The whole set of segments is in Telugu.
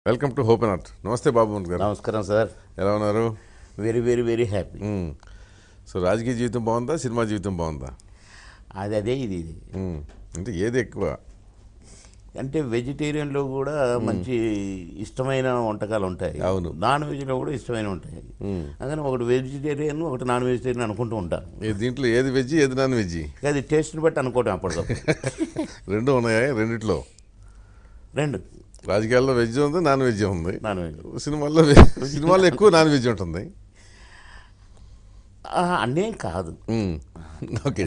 వెల్కమ్ టు హోప్ నాట్ నమస్తే బాబు గారు నమస్కారం సార్ ఎలా ఉన్నారు very very very happy hmm. So రాజకీయ జీవితం బాగుందా సినిమా జీవితం బాగుందా అది అదే ఇది ఇది మ్మ్. అంటే ఏది ఎక్కువ అంటే వెజిటేరియన్లో కూడా మంచి ఇష్టమైన వంటకాలు ఉంటాయి అవును. నాన్ వెజ్లో కూడా ఇష్టమైన ఉంటాయి అందుకని ఒకటి వెజిటేరియన్ ఒకటి నాన్ వెజిటేరియన్ అనుకుంటూ ఉంటాను ఏ దీంట్లో ఏది వెజ్ ఏది నాన్ వెజ్ అది టేస్ట్ని బట్టి అనుకోవటం అప్పటికప్పుడు రెండు ఉన్నాయా రెండిట్లో రెండు రాజకీయాల్లో వెజ్ ఉంది నాన్ వెజ్ ఉంది నాన్ వెజ్ సినిమాల్లో వె- సినిమాల్లో ఎక్కువ నాన్ వెజ్ ఉంటుంది అన్నేం కాదు మ్మ్. ఓకే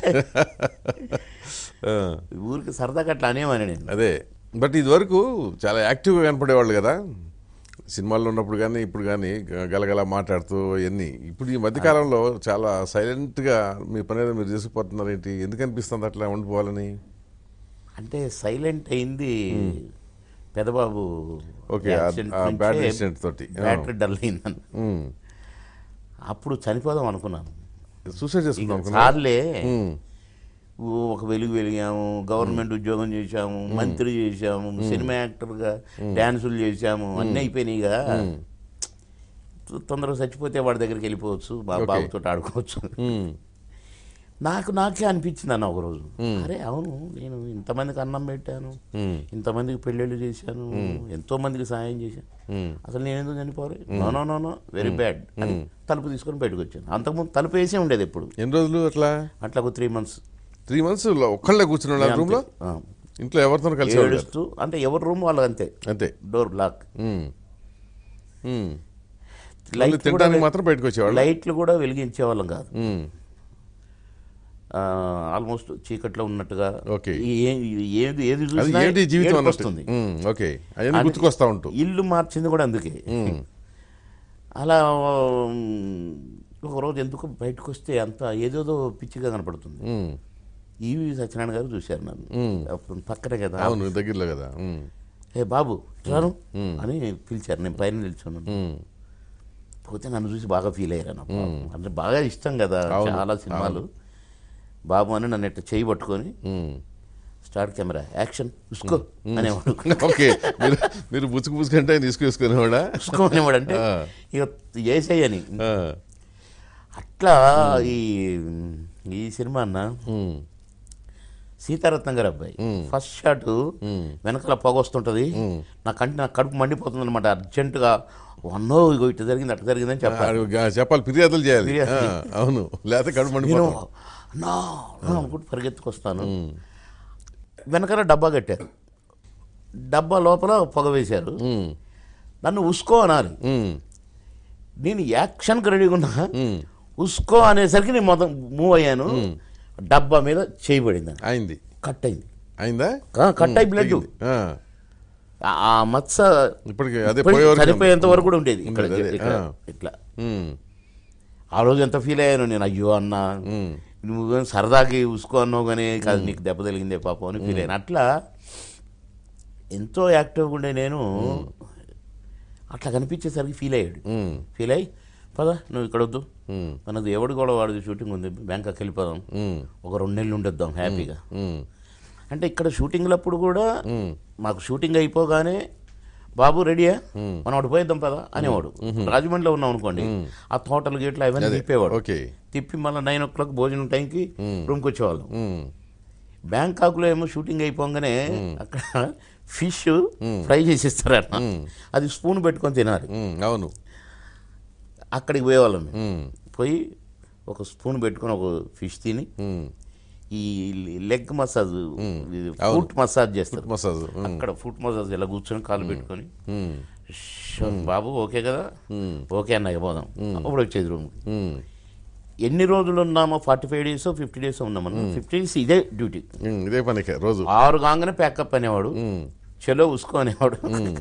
ఆ, ఊరికి సరదాగా అట్లా అనేమని నేను అదే బట్ ఇదివరకు చాలా యాక్టివ్గా కనపడేవాళ్ళు కదా సినిమాల్లో ఉన్నప్పుడు కానీ ఇప్పుడు కానీ గ- గలగల మాట్లాడుతూ ఇవన్నీ ఇప్పుడు ఈ మధ్యకాలంలో చాలా సైలెంట్గా మీ పని ఏదో మీరు చేసుకుపోతున్నారు ఏంటి ఎందుకు అనిపిస్తుంది అట్లా ఉండిపోవాలని అంటే సైలెంట్ అయింది పెదబాబు ఓకే, ఆ- యాక్సిడెంట్ ఆ నుంచే బ్యాడ్ యాక్సిడెంట్ తోటి. ఆ. బ్యాటరీ డల్ అయిందని మ్మ్. అప్పుడు చనిపోదాం అనుకున్నాను సూసైడ్ ఇక చేసుకుందాం అనుకున్నా? చాలే మ్మ్. ఓ ఒక వెలుగు వెలిగాము గవర్నమెంట్ ఉద్యోగం చేశాము మంత్రి చేశాము సినిమా యాక్టర్గా డ్యాన్సులు చేశాము అన్నీ అయిపోయినాయిగా తొందరగా చచ్చిపోతే వాడి దగ్గరికి వెళ్ళిపోవచ్చు మా Okay. బాబుతో ఆడుకోవచ్చు మ్మ్. నాకు నాకే అనిపించింది అన్న ఒకరోజు అరే అవును నేను ఇంతమందికి అన్నం పెట్టాను మ్మ్. ఇంతమందికి పెళ్ళిళ్ళు చేశాను ఎంతో మందికి సాయం చేశాను మ్మ్. అసలు నేను ఎందుకు చనిపోవాలి no no no no very bad అని తలుపు తీసుకొని బయటకు వచ్చాను అంతకుముందు తలుపు వేసే ఉండేది ఎప్పుడు ఎన్ని రోజులు అట్లా అట్లా ఒక త్రీ మంత్స్ త్రీ మంత్స్ ఒక్కళ్ళే కూర్చున్నాడు రూమ్ లో ఇంట్లో ఎవరితో కలిసి ఏడుస్తూ అంటే ఎవరి రూమ్ వాళ్ళు అంతే అంతే door lock hmm. Hmm. Light only తినడానికి మాత్రం బయటకు వచ్చేవాళ్ళు లైట్లు కూడా వెలిగించే వాళ్ళం కాదు మ్మ్. ఆల్మోస్ట్ చీకట్లో ఉన్నట్టుగా Okay. ఈ ఏ- ఏది ఏది అది చూసినా ఏంటి జీవితం ఏడుపు అన్నట్టు వస్తుంది మ్మ్. ఓకే అవన్నీ గుర్తుకొస్తా ఉంటూ ఇల్లు మార్చింది కూడా అందుకే మ్మ్. అలా ఉమ్, ఒకరోజు ఎందుకు బయటకు వస్తే అంత ఏదేదో పిచ్చిగా కనపడుతుంది మ్మ్. ఈవి సత్యనారాయణ గారు చూశారు నన్ను మ్మ్. అప్పుడు పక్కనే కదా అవును దగ్గరలో కదా మ్మ్. ఏ బాబు రాను అని పిలిచారు నేను పైన నిల్చున్నాను మ్మ్. పోతే నన్ను చూసి బాగా ఫీల్ అయ్యారు అన్న అంటే బాగా ఇష్టం కదా అవును, చాలా సినిమాలు బాబు అని నన్ను ఇట్లా చేయి పట్టుకొని మ్మ్. స్టార్ట్ కెమెరా యాక్షన్ ఉసుకో అనేవాడు ఓకే మీరు మీరు బుచ్చుకు బుచ్చుకంటే తీసుకువేసుకునేవాడా ఉసుకో అనేవాడు అంటే ఆ. ఇక వేసేయని ఆ. అట్లా ఈ ఈ సినిమా అన్న మ్మ్. సీతారత్నం గారు అబ్బాయి ఫస్ట్ షాట్ వెనకాల పొగ వస్తుంటది నా కంటి నా కడుపు మండిపోతుంది అనమాట అర్జెంటుగా వన్నో ఇగో ఇట్లా జరిగింది అట్లా జరిగిందని చెప్పాలి ఆడు గా- చెప్పాలి ఫిర్యాదులు చేయాలి ఫిర్యాదు. ఆ, అవును లేకపోతే కడుపు నేను మండిపోతాం నా నా అనుకుంటూ పరిగెత్తుకొస్తాను వెనకాల డబ్బా కట్టారు డబ్బా లోపల పొగ వేశారు మ్మ్. నన్ను ఉసుకో అనాలి మ్మ్. నేను యాక్షన్కి రెడీగా ఉన్నా మ్మ్. ఉసుకో అనేసరికి నేను మొత్తం మూవ్ అయ్యాను డబ్బా మీద చేయబడింది అయింది కట్ అయింది అయిందా ఆ, కట్ అయి బ్లడ్ తగ్గింది. ఆ. ఆ మత్స ఇప్పటికి అదే ఇప్పటికి పోయేవరకు చనిపోయేంత వరకు కూడా ఉండేది ఇక్కడ ఉండేది, అదే. ఇక్కడ ఆ. ఇట్లా మ్మ్. ఆ రోజు ఎంత ఫీల్ అయ్యాను నేను అయ్యో అన్నా మ్మ్. నువ్వు సరదాకి ఉసుకో అన్నావు కానీ కాదు నీకు దెబ్బ తగిలిందే పాపం అని ఫీల్ అయ్యాను అట్లా ఎంతో యాక్టివ్గా ఉండే నేను అట్లా కనిపించేసరికి ఫీల్ అయ్యాడు మ్మ్. ఫీల్ అయ్యి పద నువ్వు ఇక్కడ వద్దు మ్మ్. మనది ఎవడు కూడా వాడిది షూటింగ్ ఉంది బ్యాంకాక్ వెళ్ళిపోదాం మ్మ్. ఒక రెండు నెలలు ఉండొద్దాం హ్యాపీగా మ్మ్. అంటే ఇక్కడ షూటింగ్లప్పుడు కూడా మాకు షూటింగ్ అయిపోగానే బాబు రెడీయా మనం అటు పోయిద్దాం పదా అనేవాడు రాజమండ్రిలో ఉన్నాం అనుకోండి ఆ తోటలు గేట్లు అవన్నీ తిప్పేవాడు ఓకే తిప్పి మళ్ళీ నైన్ ఓ క్లాక్ భోజనం టైంకి రూమ్కి వచ్చేవాళ్ళం మ్మ్. బ్యాంకాక్లో ఏమో షూటింగ్ అయిపోగానే అక్కడ ఫిష్ ఫ్రై చేసిస్తారట అది స్పూన్ పెట్టుకొని తినాలి మ్మ్. అవును అక్కడికి పోయేవాళ్ళం మేము. మ్మ్. పోయి ఒక స్పూన్ పెట్టుకొని ఒక ఫిష్ తిని మ్మ్. ఈ లెగ్ మసాజ్ ఫుట్ మసాజ్ చేస్తారు మసాజ్ మ్మ్. అక్కడ ఫుట్ మసాజ్ ఇలా కూర్చొని కాలు పెట్టుకొని మ్మ్. "షో, బాబు ఓకే కదా ఓకే అన్నయ్య పోదాం అప్పుడు వచ్చేది రూమ్ మ్మ్. ఎన్ని రోజులు ఉన్నామో forty five days fifty days ఉన్నామన్నా ఫిఫ్టీ డేస్ ఇదే డ్యూటీ మ్మ్. ఇదే పనికే రోజు ఆరు కాగానే ప్యాకప్ అనేవాడు మ్మ్. చలో ఉసుకో అనేవాడు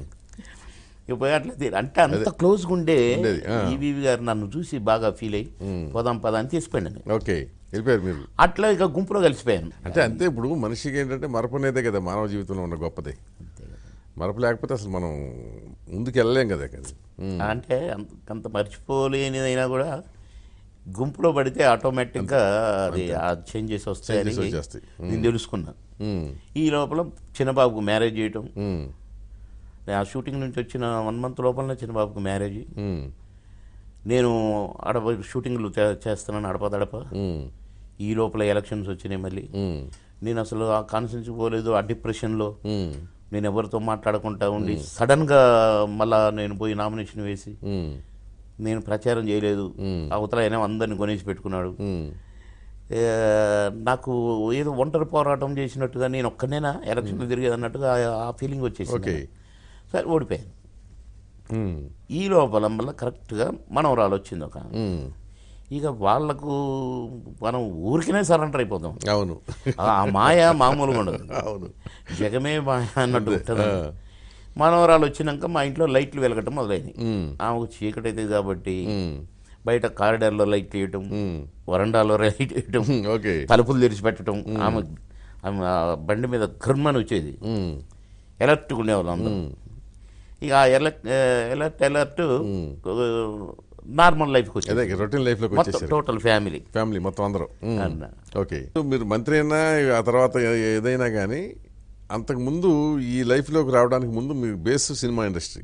ఇక పోయి అట్లా తీ- అంటే అంత క్లోజ్గా ఉండే ఉండేది, ఆ. ఈవీవి గారు నన్ను చూసి బాగా ఫీల్ అయ్యి పోదాం పదా అని తీసిపోయాను ఓకే వెళ్ళిపోయారు మీరు అట్లా ఇక గుంపులో కలిసిపోయాను అంటే అంతే ఇప్పుడు మనిషికి ఏంటంటే మరపు అనేదే కదా మానవ జీవితంలో ఉన్న గొప్పది మరపు లేకపోతే అసలు మనం ముందుకు వెళ్ళలేం కదా కదా మ్మ్. అంటే అంత అంత మర్చిపోలేనిదైనా కూడా గుంపులో పడితే ఆటోమేటిక్గా అది ఆ చేంజెస్ వస్తాయని Changes వచ్చేస్తాయి. నేను తెలుసుకున్నా మ్మ్. ఈ లోపల చిన్నబాబుకు మ్యారేజ్ చేయటం మ్మ్. ఆ షూటింగ్ నుంచి వచ్చిన వన్ మంత్ లోపలనే చిన్న బాబుకి మ్యారేజ్ ఉమ్, నేను అడప షూటింగ్లు చే- చేస్తున్నాను అడపదడప ఉమ్, ఈ లోపల ఎలక్షన్స్ వచ్చినాయి మళ్ళీ ఉమ్, నేను అసలు ఆ కాన్సెన్స్ పోలేదు ఆ డిప్రెషన్లో ఉమ్, నేను ఎవరితో మాట్లాడకుండా ఉండి సడన్గా మళ్ళా నేను పోయి నామినేషన్ వేసి ఉమ్, నేను ప్రచారం చేయలేదు మ్మ్. అవతల ఆయన అందరిని కొనేసి పెట్టుకున్నాడు ఉమ్, ఏ, నాకు ఏదో ఒంటరి పోరాటం చేసినట్టుగా నేను ఒక్కనేనా ఎలక్షన్లు తిరిగేది అన్నట్టుగా ఆ- ఆ ఫీలింగ్ వచ్చేసి ఓకే. సరే ఓడిపోయాను ఉమ్, ఈ లోపల మళ్ళీ కరెక్ట్గా మనవరాలు వచ్చింది ఒక ఆమె. ఉమ్, ఇక వాళ్ళకు మనం ఊరికినే సరెండర్ అయిపోతాం అవును ఆ ఆ మాయ మామూలుగా ఉండదు అవును జగమే మాయ అన్నట్టు ఉంటుంది మనవరాలు వచ్చినాక మా ఇంట్లో లైట్లు వెలగటం మొదలైనవి ఉమ్, ఆమెకు చీకటి అవుతుంది కాబట్టి ఉమ్, బయట కారిడార్లో లైట్ వేయటం ఉమ్, వరండాలో లైట్ వేయటం ఉమ్, ఓకే తలుపులు తెరిచి పెట్టడం ఆమె ఆమె ఆ బండి మీద కర్మని వచ్చేది ఉమ్, ఎలర్ట్గా ఉండేవాళ్ళు అందరూ ఇక ఆ ఎలర్ట్ ఎలర్ట్ ఎలర్ట్ నార్మల్ లైఫ్కి అదే వచ్చేది రొటీన్ లైఫ్ లోకి మొత్తం వచ్చేసారు టోటల్ ఫ్యామిలీ ఫ్యామిలీ మొత్తం అందరూ ఉమ్, అన్న. ఓకే మీరు మంత్రి అయినా ఆ తర్వాత ఏ- ఏదైనా కానీ అంతకు ముందు ఈ లైఫ్లోకి రావడానికి ముందు మీ బేస్ సినిమా ఇండస్ట్రీ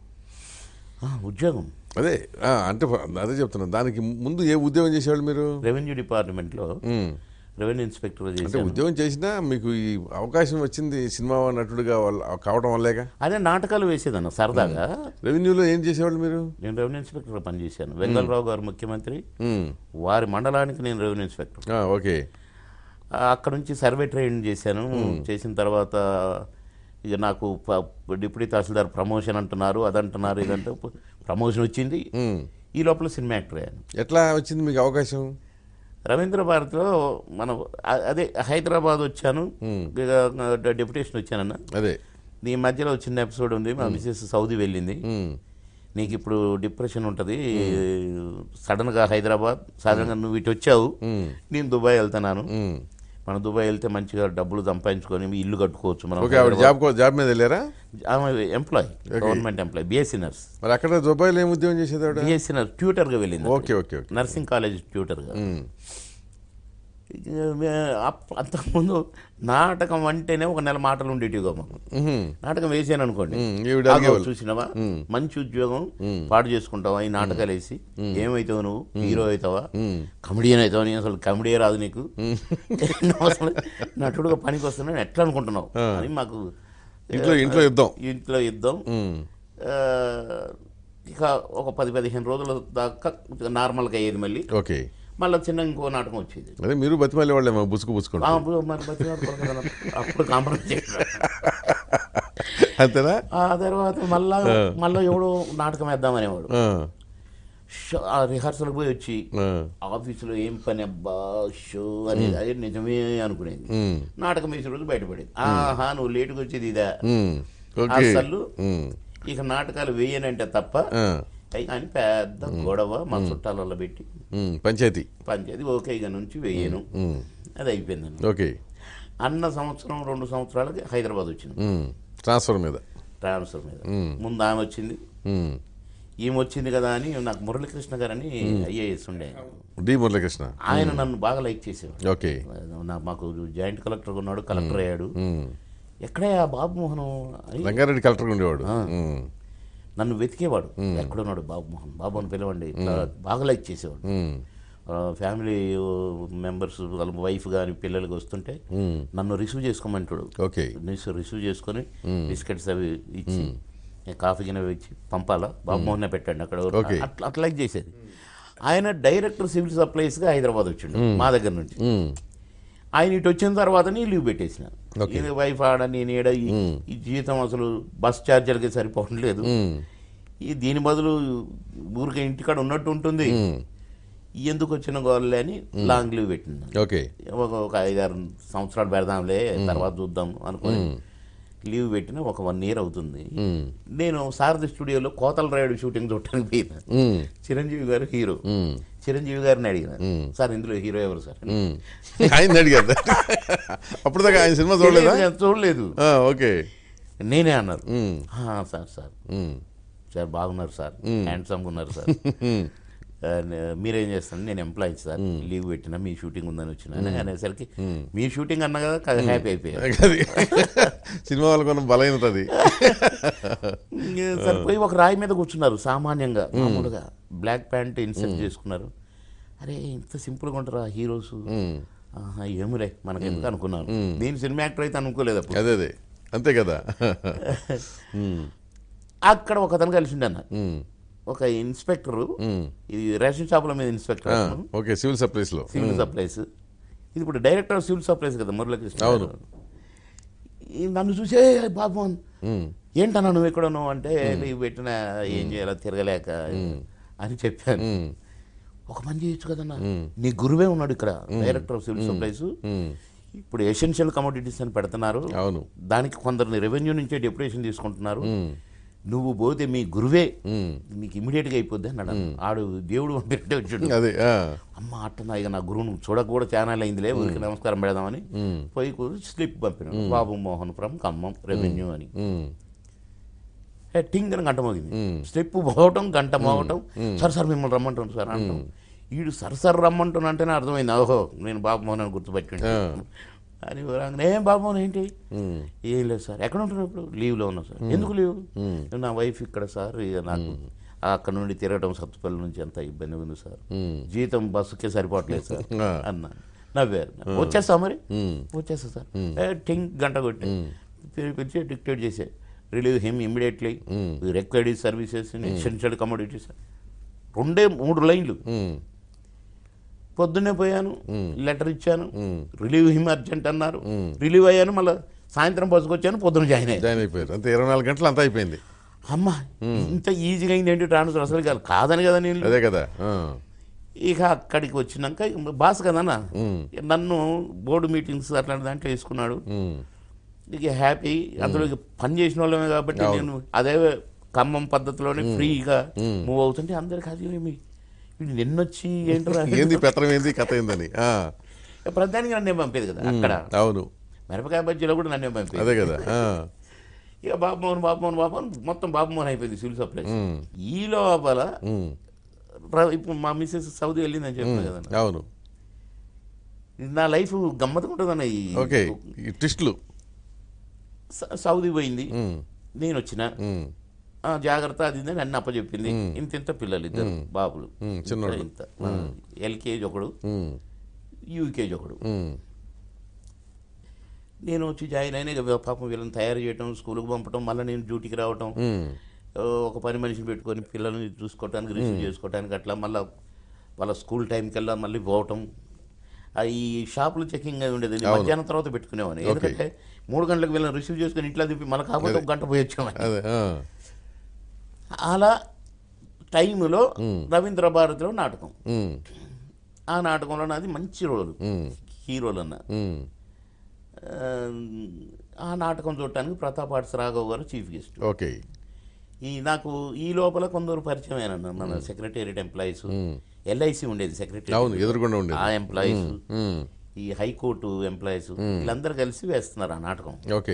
ఉద్యోగం అదే ఆ, అంటే అదే చెప్తున్నాను దానికి ముందు ఏ ఉద్యోగం చేసేవాళ్ళు మీరు రెవెన్యూ డిపార్ట్మెంట్లో ఉమ్. రెవెన్యూ ఇన్స్పెక్టర్ అంటే చేశాను ఉద్యోగం చేసినా మీకు ఈ అవకాశం వచ్చింది సినిమా నటుడుగా వాళ్ళ- కావడం వల్లేగా అదే నాటకాలు వేసేదన్న సరదాగా రెవెన్యూలో ఏం చేసేవాళ్ళు మీరు నేను రెవెన్యూ ఇన్స్పెక్టర్ పనిచేశాను వెంగళరావు గారు ముఖ్యమంత్రి ఉమ్. వారి మండలానికి నేను రెవెన్యూ ఇన్స్పెక్టర్ ఆ, ఓకే ఆ, అక్కడ నుంచి సర్వే ట్రైనింగ్ చేశాను చేసిన తర్వాత ఇక నాకు ప- డిప్యూటీ తహసీల్దార్ ప్రమోషన్ అంటున్నారు అదంటున్నారు ఇదంటే ప్రమోషన్ వచ్చింది ఉమ్. ఈ లోపల సినిమా యాక్టర్ అయ్యాను ఎట్లా వచ్చింది మీకు అవకాశం రవీంద్ర భారత్లో మనం అ- అదే హైదరాబాద్ వచ్చాను ఇక డెప్యుటేషన్ వచ్చానన్న అదే ఈ మధ్యలో చిన్న ఎపిసోడ్ ఉంది మా మిసెస్ సౌదీ వెళ్ళింది ఉమ్. నీకు ఇప్పుడు డిప్రెషన్ ఉంటుంది సడన్గా హైదరాబాద్ సడన్గా నువ్వు ఇటు వచ్చావు ఉమ్. నేను దుబాయ్ వెళ్తున్నాను ఉమ్. మనం దుబాయ్ వెళ్తే మంచిగా డబ్బులు సంపాదించుకొని ఇల్లు కట్టుకోవచ్చు మనం ఓకే ఆవిడ జాబ్ కో- జాబ్ మీద వెళ్ళారా ఆమె employee government employee B Sc nurse మరి అక్కడ దుబాయ్లో ఏం ఉద్యోగం చేసేది ఆవిడ బిఎస్సీ నర్స్ ట్యూటర్గా వెళ్ళింది okay okay okay nursing college ట్యూటర్గా ఉమ్. ఇక మే- అప్- అంతకుముందు నాటకం అంటేనే ఒక నెల మాటలు ఉండేటివిగా మాకు ఉహుం. నాటకం వేసాను అనుకోండి ఉమ్. ఈవిడ ఆగో, అడిగేవాళ్ళు చూసినావా మంచి ఉద్యోగం పాడు చేసుకుంటావా ఈ నాటకాలు వేసి ఏమవుతావు నువ్వు హీరో అవుతావా కమెడియన్ అవుతావా నీ అసలు కమెడీ రాదు నీకు నువ్వు అసలు నటుడుగా పనికి వస్తున్నాను ఎట్లా అనుకుంటున్నావు అని మాకు ఇంట్లో ఇంట్లో యుద్ధం ఇంట్లో యుద్ధం ఉమ్. ఆ, ఇక ఒక పది పదిహేను రోజుల దాకా నార్మల్గా అయ్యేది మళ్ళీ ఓకే మళ్ళీ చిన్న ఇంకో నాటకం వచ్చేది అదే మీరు బతిమాలే వాళ్ళేమో బుసుకు బుసుకుంటా ఆ, అప్పుడు మరి బతిమాడు కొరకదనం. అప్పుడు కాంప్రమైజ్ చేశారు. అంతేనా ఆ తర్వాత మళ్ళా మళ్ళీ ఎవడో నాటకం వేద్దామనేవాడు ఆ. షో- ఆ రిహార్సల్కి పోయి వచ్చి ఆ. ఆఫీసులో ఏం పని అబ్బా షో అనేది అది నిజమే అనుకునేది ఉమ్. నాటకం వేసిన రోజు బయటపడేది ఆహా నువ్వు లేటుగా వచ్చేది ఇదా ఉమ్. ఓకే అసలు ఉమ్. ఇక నాటకాలు వేయనంటే తప్ప ఆ. అయి కానీ పెద్ద గొడవ మా చుట్టాలలో పెట్టి ఉమ్. పంచాయతీ పంచేది ఓకే ఇక నుంచి వేయను ఉమ్. అది అయిపోయిందండి ఓకే అన్న సంవత్సరం రెండు సంవత్సరాలకి హైదరాబాద్ వచ్చింది ఉమ్. ట్రాన్స్ఫర్ మీద ట్రాన్స్ఫర్ మీద ముందు ఆమె వచ్చింది ఉమ్. ఈమె వచ్చింది కదా అని నాకు మురళీకృష్ణ గారని ఐఏఎస్ ఉండే డి మురళీకృష్ణ ఆయన నన్ను బాగా లైక్ చేసేవాడు ఓకే నా మాకు జాయింట్ కలెక్టర్ ఉన్నాడు కలెక్టర్ అయ్యాడు ఉమ్. ఎక్కడే ఆ బాబు మోహన్ అని రంగారెడ్డి కలెక్టర్ ఉండేవాడు ఉమ్. నన్ను వెతికేవాడు ఎక్కడున్నాడు బాబు మోహన్ బాబు అని పిలవండి ఇట్లా బాగా లైక్ చేసేవాడు ఉమ్. ఆ, ఫ్యామిలీ మెంబర్స్ వాళ్ళ వైఫ్ కానీ పిల్లలకి వస్తుంటే నన్ను రిసీవ్ చేసుకోమంటాడు ఓకే రిసీవ్ రిసీవ్ చేసుకొని బిస్కెట్స్ అవి ఇచ్చి కాఫీ గిన్నె ఇచ్చి పంపాలా బాబు మోహన్ పెట్టండి అక్కడ Okay. అట్లా అట్లా లైక్ చేసేది ఆయన డైరెక్టర్ సివిల్ సప్లైస్గా హైదరాబాద్ వచ్చిండు మా దగ్గర నుంచి ఉమ్. ఆయన ఇటు వచ్చిన తర్వాతనే లీవ్ పెట్టేసిన ఇది వైఫ్ ఆడ నేను ఈడ ఈ- ఈ జీతం అసలు బస్ ఛార్జీలకి సరిపోవట్లేదు ఉమ్. ఈ దీని బదులు ఊరికే ఇంటికాడ ఉన్నట్టు ఉంటుంది ఉమ్. ఎందుకు వచ్చిన గోళ్ళే అని లాంగ్ లీవ్ పెట్టిన ఓకే ఒక ఒక ఐదారు సంవత్సరాలు పెడదాంలే తర్వాత చూద్దాం అనుకుని లీవ్ పెట్టిన ఒక వన్ ఇయర్ అవుతుంది ఉమ్. నేను సారథి స్టూడియోలో కోతల రాయుడు షూటింగ్ చూడటానికి పోయిన ఉమ్. చిరంజీవి గారు హీరో ఉమ్. చిరంజీవి గారిని అడిగిన సార్ ఇందులో హీరో ఎవరు సార్ ఉమ్. ఆయన అడిగారు అప్పుడు దాకా ఆయన సినిమా చూడలేదా తెలియదు, చూడలేదు ఆ, ఓకే నేనే అన్నారు ఉమ్. "ఆ, సార్ సార్ ఉమ్. సార్ బాగున్నారు సార్ హ్యాండ్సమ్గా ఉన్నారు సార్ ఉమ్. ఆ, నే- మీరేం చేస్తారు నేను ఎంప్లాయీ సార్ లీవ్ పెట్టినా మీ షూటింగ్ ఉందని వచ్చిన అనేసరికి మీ షూటింగ్ అన్నా కదా కదా హ్యాపీ అయిపోయారు అది సినిమా వాళ్ళకు ఉన్న బలహీనత అది ఇంకే సరిపోయి ఒక రాయి మీద కూర్చున్నారు సామాన్యంగా మామూలుగా బ్లాక్ ప్యాంట్ ఇన్సర్ట్ చేసుకున్నారు అరే ఇంత సింపుల్గా ఉంటారా హీరోస్ ఆహా, ఏములే మనకి ఎందుకు అనుకున్నాను నేను సినిమా యాక్టర్ అయితే అనుకోలేదు అప్పుడు అదే అదే అంతే కదా అక్కడ ఒక అతను కలిసిండు అన్న ఉమ్, ఒక ఇన్స్పెక్టర్ ఇది రేషన్ షాపుల మీద ఇన్స్పెక్టర్ ఆ, అతను. ఓకే సివిల్ సప్లైస్ లో సివిల్ సప్లైస్ ఇది ఇప్పుడు డైరెక్టర్ ఆఫ్ సివిల్ సప్లైస్ కదా మురళీకృష్ణ అవును. గారు. ఈ నన్ను చూసే బాబు ఉమ్, ఏంటన్నా నువ్వు ఎక్కడ ఉన్నావు అంటే నీవు పెట్టిన ఏం చేయాలో తిరగలేక అని చెప్పాను ఉమ్, ఒక పని చేయొచ్చు కదన్నా నీ గురువే ఉన్నాడు ఇక్కడ director of civil supplies um, ఇప్పుడు ఎసెన్షియల్ కమోడిటీస్ అని పెడుతున్నారు అవును దానికి కొందరిని రెవెన్యూ నుంచే డెప్యుటేషన్ తీసుకుంటున్నారు ఉమ్, నువ్వు పోతే మీ గురువే ఉమ్, నీకు ఇమీడియట్గా అయిపోద్ది అన్నాడు ఆడు దేవుడు పంపినట్టే వచ్చాడు అదే ఆ, అమ్మ అట్టనా ఇక నా గురువును చూడక కూడా ఛానల్ అయిందిలే ఊరికి నమస్కారం పెడదామని పోయి కూర్చొని స్లిప్ పంపినాడు బాబు మోహన్ ఫ్రమ్ ఖమ్మం రెవెన్యూ అని ఉమ్, ఏ, టింగ్ అని గంట మోగింది స్టెప్ పోవటం గంట మోగటం సార్ సార్ మిమ్మల్ని రమ్మంటాను సార్ అంటాం వీడు సర్ సర్ రమ్మంటాను అంటేనే అర్థమైంది ఓహో నేను బాబు మోహన్ అని గుర్తుపెట్టుకుంటా అని రాగానే, ఏం బాబు మోహన్ ఏంటి ఉమ్, ఏం లేదు సార్ ఎక్కడ ఉంటున్నారు ఇప్పుడు లీవ్లో ఉన్నా సార్ ఎందుకు లీవ్ నా వైఫ్ ఇక్కడ సార్ ఇక నాకు అక్కడ నుండి తిరగటం సత్తుపల్లి నుంచి ఎంత ఇబ్బంది ఉంది సార్ ఉమ్, జీతం బస్సుకే సరిపోవట్లేదు సార్ ఆ. అన్నా నవ్వారు వచ్చేస్తా మరి ఉమ్, వచ్చేస్తా సార్ ఏ, టింగ్ గంట కొట్టి పిలి- పిలిచి డిక్టేట్ చేసే relieve him immediately required services essential commodities రెండే మూడు లైన్లు ఉమ్, పొద్దున్నే పోయాను లెటర్ ఇచ్చాను రిలీవ్ హిమ్ అర్జెంట్ అన్నారు రిలీవ్ అయ్యాను మళ్ళీ సాయంత్రం బస్సుకు వచ్చాను పొద్దున జాయిన్ అయ్యాను జాయిన్ అయిపోయారు అంతే ఇరవై నాలుగు గంటలు అంతా అయిపోయింది అమ్మ ఇంత ఈజీగా అయింది ఏంటి ట్రాన్స్ఫర్ అసలు కాదు కాదని కదా నేను అదే కదా ఆ, ఇక అక్కడికి వచ్చినాక ఇక బాస్ కదన్నా నన్ను బోర్డు మీటింగ్స్ అట్లాంటి దాంట్లో వేసుకున్నాడు ఉమ్, ఇక హ్యాపీ అందులో ఇక పని చేసిన వాళ్ళమే కాబట్టి నేను అదే ఖమ్మం పద్ధతిలోనే ఫ్రీగా మూవ్ అవుతుంటే అందరికి అది ఏమి వీడు నిన్నొచ్చి ఏంటో ఏంది పెత్తనం ఏంది కథ ఏందని ఆ, ప్రధానికి నన్నే పంపేది కదా అక్కడ అవును మిరపకాయ బజ్జీలో కూడా నన్నే పంపేది అదే కదా ఆ, ఇక బాబుమోహన్ బాబుమోహన్ బాబుమోహన్ మొత్తం బాబుమోహన్ అయిపోయింది సివిల్ సప్లై ఉమ్, ఈ లోపల ఉమ్, ప్ర- ఇప్పుడు మా మిస్సెస్ సౌదీ వెళ్ళిందని చెప్పాను కదా అవును ఇది నా లైఫ్ గమ్మత్తుగా ఉంటుందన్న ఈ ఓకే ఈ ట్విస్ట్లు స- సౌదీ పోయింది ఉమ్, నేను వచ్చిన ఉమ్, ఆ, జాగ్రత్త అది ఇది అని అన్న అప్పచెప్పింది ఇంత ఇంత పిల్లలు ఇద్దరు బాబులు ఉమ్, చిన్నోళ్ళు. ఇంత ఎల్కేజీ ఒకడు ఉమ్, యూకేజీ ఒకడు ఉమ్, నేను వచ్చి జాయిన్ అయినా ఇక పాపం వీళ్ళని తయారు చేయటం స్కూల్కి పంపటం మళ్ళీ నేను డ్యూటీకి రావటం ఉమ్, ఆ, ఒక పని మనిషిని పెట్టుకొని పిల్లల్ని చూసుకోవటానికి రిసీవ్ చేసుకోవటానికి అట్లా మళ్ళీ వాళ్ళ స్కూల్ టైంకి వెళ్ళా మళ్ళీ పోవటం ఆ, ఈ షాపులు చెకింగ్ అయి ఉండేది మధ్యాహ్నం తర్వాత పెట్టుకునేవాడిని ఎందుకంటే మూడు గంటలకు వీళ్ళని రిసీవ్ చేసుకొని ఇంట్లో దింపి మళ్ళీ కాకపోతే ఒక గంట పోయి వచ్చామని అదే ఆ, అలా టైంలో రవీంద్ర భారతిలో నాటకం ఉమ్, ఆ నాటకంలో నాది మంచి రోల్ ఉమ్, హీరోలు అన్న ఉమ్, ఆ, ఆ నాటకం చూడటానికి ప్రతాప్ ఆర్ట్స్ రాఘవ్ గారు చీఫ్ గెస్ట్ ఓకే ఈ నాకు ఈ లోపల కొందరు పరిచయం అయిన మన సెక్రటేరియట్ ఎంప్లాయీస్ ఎల్ఐసి ఉండేది సెక్రటరీ అవును ఎదురుకుండా ఉండేది ఆ ఎంప్లాయీస్ ఉమ్, ఈ హైకోర్టు ఎంప్లాయీస్ వీళ్ళందరూ కలిసి వేస్తున్నారు ఆ నాటకం ఓకే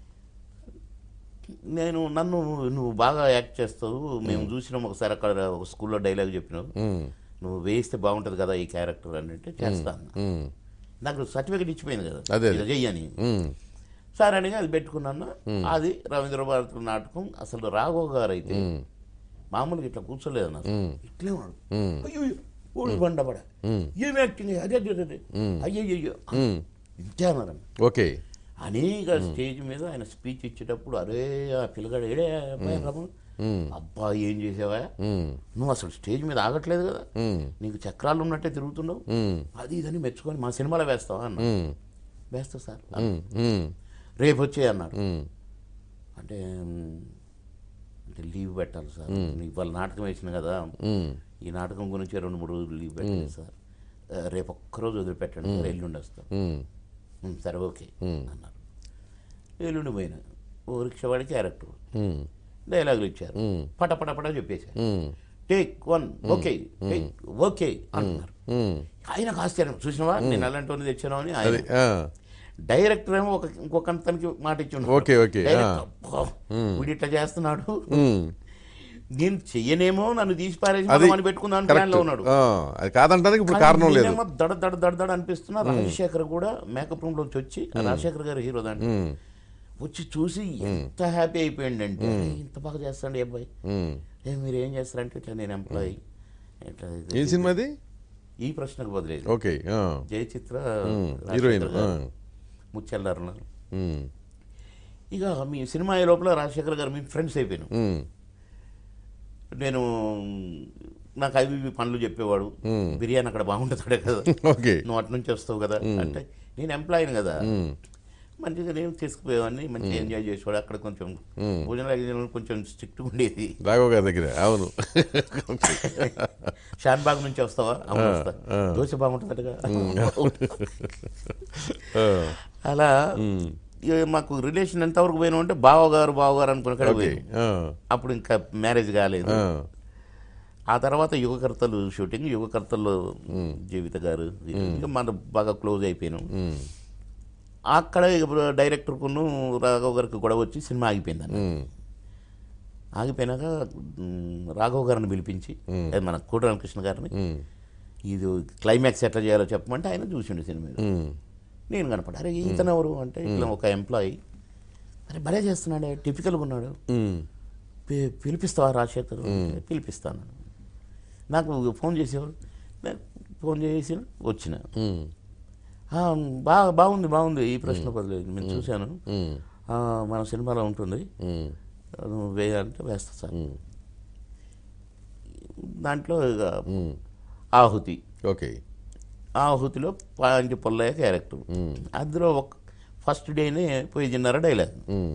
నేను నన్ను నువ్వు బాగా యాక్ట్ చేస్తావు మేము చూసినాం ఒకసారి అక్కడ ఒక స్కూల్లో డైలాగ్ చెప్పినావు ఉమ్, నువ్వు వేస్తే బాగుంటుంది కదా ఈ క్యారెక్టర్ అని అంటే చేస్తాను ఉమ్, నాకు సర్టిఫికేట్ ఇచ్చిపోయింది కదా అదే, ఇలా చెయ్యని ఉమ్, సరే అని అది పెట్టుకున్నాను అది రవీంద్ర భారతి నాటకం అసలు రాఘవ్ గారు అయితే మామూలుగా ఇట్లా కూర్చోలేదు నాకు ఇట్లే ఉన్నాడు ఉమ్, అయ్యో ఓడి బండబడ ఏం యాక్టింగ్ అదే అదే అదే అయ్యయ్యో ఉమ్, ఇంతే అన్నారు ఓకే అనేక స్టేజ్ మీద ఆయన స్పీచ్ ఇచ్చేటప్పుడు అరే ఆ పిల్లగాడు ఏడే అబ్బాయి రమణ అబ్బా ఏం చేసావా ఉమ్, నువ్వు అసలు స్టేజ్ మీద ఆగట్లేదు కదా ఉమ్, నీకు చక్రాలు ఉన్నట్టే తిరుగుతున్నావు ఉమ్, అది ఇదని మెచ్చుకొని మా సినిమాలో వేస్తావా అన్న ఉమ్, వేస్తా సార్ ఉమ్, ఉమ్, రేపు వచ్చే అన్నాడు ఉమ్, అంటే మ్, అంటే లీవ్ పెట్టాలి సార్ నీకు వాళ్ళ నాటకం వేసిన కదా ఉమ్, ఈ నాటకం గురించి రెండు మూడు రోజులు లీవ్ పెట్టాలి సార్ ఆ, రేపు ఒక్కరోజు వదిలిపెట్టండి సార్ ఎల్లుండి వస్తాం ఉమ్, "ఉమ్, సరే ఓకే అన్నారు ఎల్లుండి పోయినా ఓ రిక్షావాడి క్యారెక్టర్ ఉమ్, డైలాగులు ఇచ్చారు ఉమ్, పట పట పట చెప్పేశారు um, take one okay take okay అంటున్నారు ఉమ్, ఆయనకు ఆశ్చర్యం చూసినావా నేను అలాంటి తెచ్చాను అని ఆయన అది ఆ, డైరెక్టర్ ఏమో ఒక ఇంకొక అతనికి మాట ఇచ్చి ఉన్నాడు. ఓకే, ఓకే, డైరెక్టర్, ఆ. అబ్బా, వీడు ఇట్లా చేస్తున్నాడు ఉమ్, నేను చెయ్యనేమో నన్ను తీసి పారేసి అది మనం పెట్టుకుందాం కరెక్ట్ ప్లాన్లో ఉన్నాడు ఆ, అది కాదంటానికి ఇప్పుడు కారణం లేదు నేనేమో దడ దడ దడ దడ అనిపిస్తున్నా రాజశేఖర్ కూడా మేకప్ రూమ్ లోంచి వచ్చి ఆ రాజశేఖర్ గారు హీరో దాంట్లో ఉమ్, వచ్చి చూసి ఎంత హ్యాపీ అయిపోయింది అంటే ఇంత బాగా చేస్తాడు ఈ అబ్బాయి ఉమ్. ఏ మీరు ఏం చేస్తారంటే ఇట్లా నేను ఎంప్లాయీ ఇట్లా ఇది- ఏం సినిమా అది ఈ ప్రశ్నకు బదిలేదు ఓకే ఆ, జయచిత్ర హీరోయిన్ ఆ, ముచ్చెల్లారన ఉమ్, ఇక మీ సినిమా అయ్యే లోపల రాజశేఖర్ గారు మీ ఫ్రెండ్స్ అయిపోయాను ఉమ్, నేను నాకు అవి ఇవి పనులు చెప్పేవాడు బిర్యానీ అక్కడ బాగుంటుంది కదా ఓకే నువ్వు అటు నుంచి వస్తావు కదా అంటే నేను ఎంప్లాయీని కదా ఉమ్, మంచిగా నేను తీసుకుపోయేవాడిని మంచిగా ఎంజాయ్ చేసేవాడు అక్కడ కొంచెం భోజనాలు గిజనాలు కొంచెం స్ట్రిక్ట్ ఉండేది రాఘవ గారి దగ్గర అవును షాన్బాగ్ నుంచి వస్తావా అవును వస్తా దోశ బాగుంటుందటగా ఆ, అలా ఇక మాకు రిలేషన్ ఎంతవరకు పోయినా అంటే బావగారు బావగారు అనుకుని ఇక్కడ ఓకే పోయినాం ఆ, అప్పుడు ఇంకా మ్యారేజ్ కాలేదు ఆ, ఆ తర్వాత యుగకర్తలు షూటింగ్ యుగకర్తల్లో జీవిత గారు ఇంకా మన బాగా క్లోజ్ అయిపోయినాం ఉమ్, అక్కడ ఇప్పుడు డైరెక్టర్కును రాఘవ్ గారికి గొడవ వచ్చి సినిమా ఆగిపోయింది అన్న ఉమ్, ఆగిపోయినాక మ్, రాఘవ్ గారిని పిలిపించి అది మన కోటి రామకృష్ణ గారిని ఉమ్, ఇది క్లైమాక్స్ ఎట్లా చేయాలో చెప్పమంటే ఆయన చూసిండు సినిమా ఉమ్, నేను కనపడ అరే ఇతను ఎవరు అంటే ఇట్లా ఒక ఎంప్లాయీ అరే భలే చేస్తున్నాడే టిపికల్గా ఉన్నాడు ఉమ్, పి- పిలిపిస్తావా రాజశేఖర్ అంటే పిలిపిస్తాను నాకు ఫోన్ చేసేవాడు నేను ఫోన్ చేసి వచ్చిన ఉమ్, "ఆ, బాగా బాగుంది బాగుంది ఈ ప్రశ్న బదులేదు నేను చూశాను ఉమ్, "ఆ, మన సినిమాలో ఉంటుంది ఉమ్, నువ్వు వేయాలంటే వేస్తా సార్ ఉమ్, దాంట్లో ఇక ఉమ్, ఆహుతి ఓకే ఆహుతిలో పాంటి పొల్లయ్య క్యారెక్టర్ అందులో ఒక ఫస్ట్ డేనే పోయి తిన్నారా డైలాగ్ ఉమ్,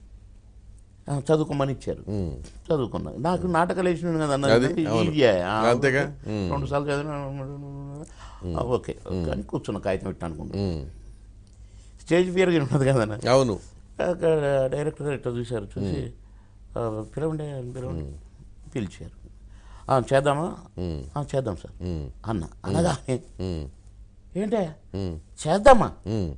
ఆ, చదువుకోమని ఇచ్చారు ఉమ్, చదువుకున్నా నాకు నాటకాలు వేసిన కదా అన్న అది, ఇది అవును. ఈజీయే. ఆ, అంతేగా? ఓకే. రెండు సార్లు చదివిన ఆ, ఓకే ఓకే అని కూర్చున్న కాగితం పెట్టా అనుకుంటా ఉమ్, స్టేజ్ ఫియర్ ఉన్నది కదన్న అవును అక్కడ డైరెక్టర్ గారు ఇట్లా చూశారు చూసి "ఆ, పిలవండి అని పిలవండి పిలిచారు "ఆ, చేద్దామా ఉమ్, "ఆ, చేద్దాం సార్ ఉమ్, అన్న అనగానే ఉమ్, ఏంటే ఉమ్, చేద్దామా ఉమ్,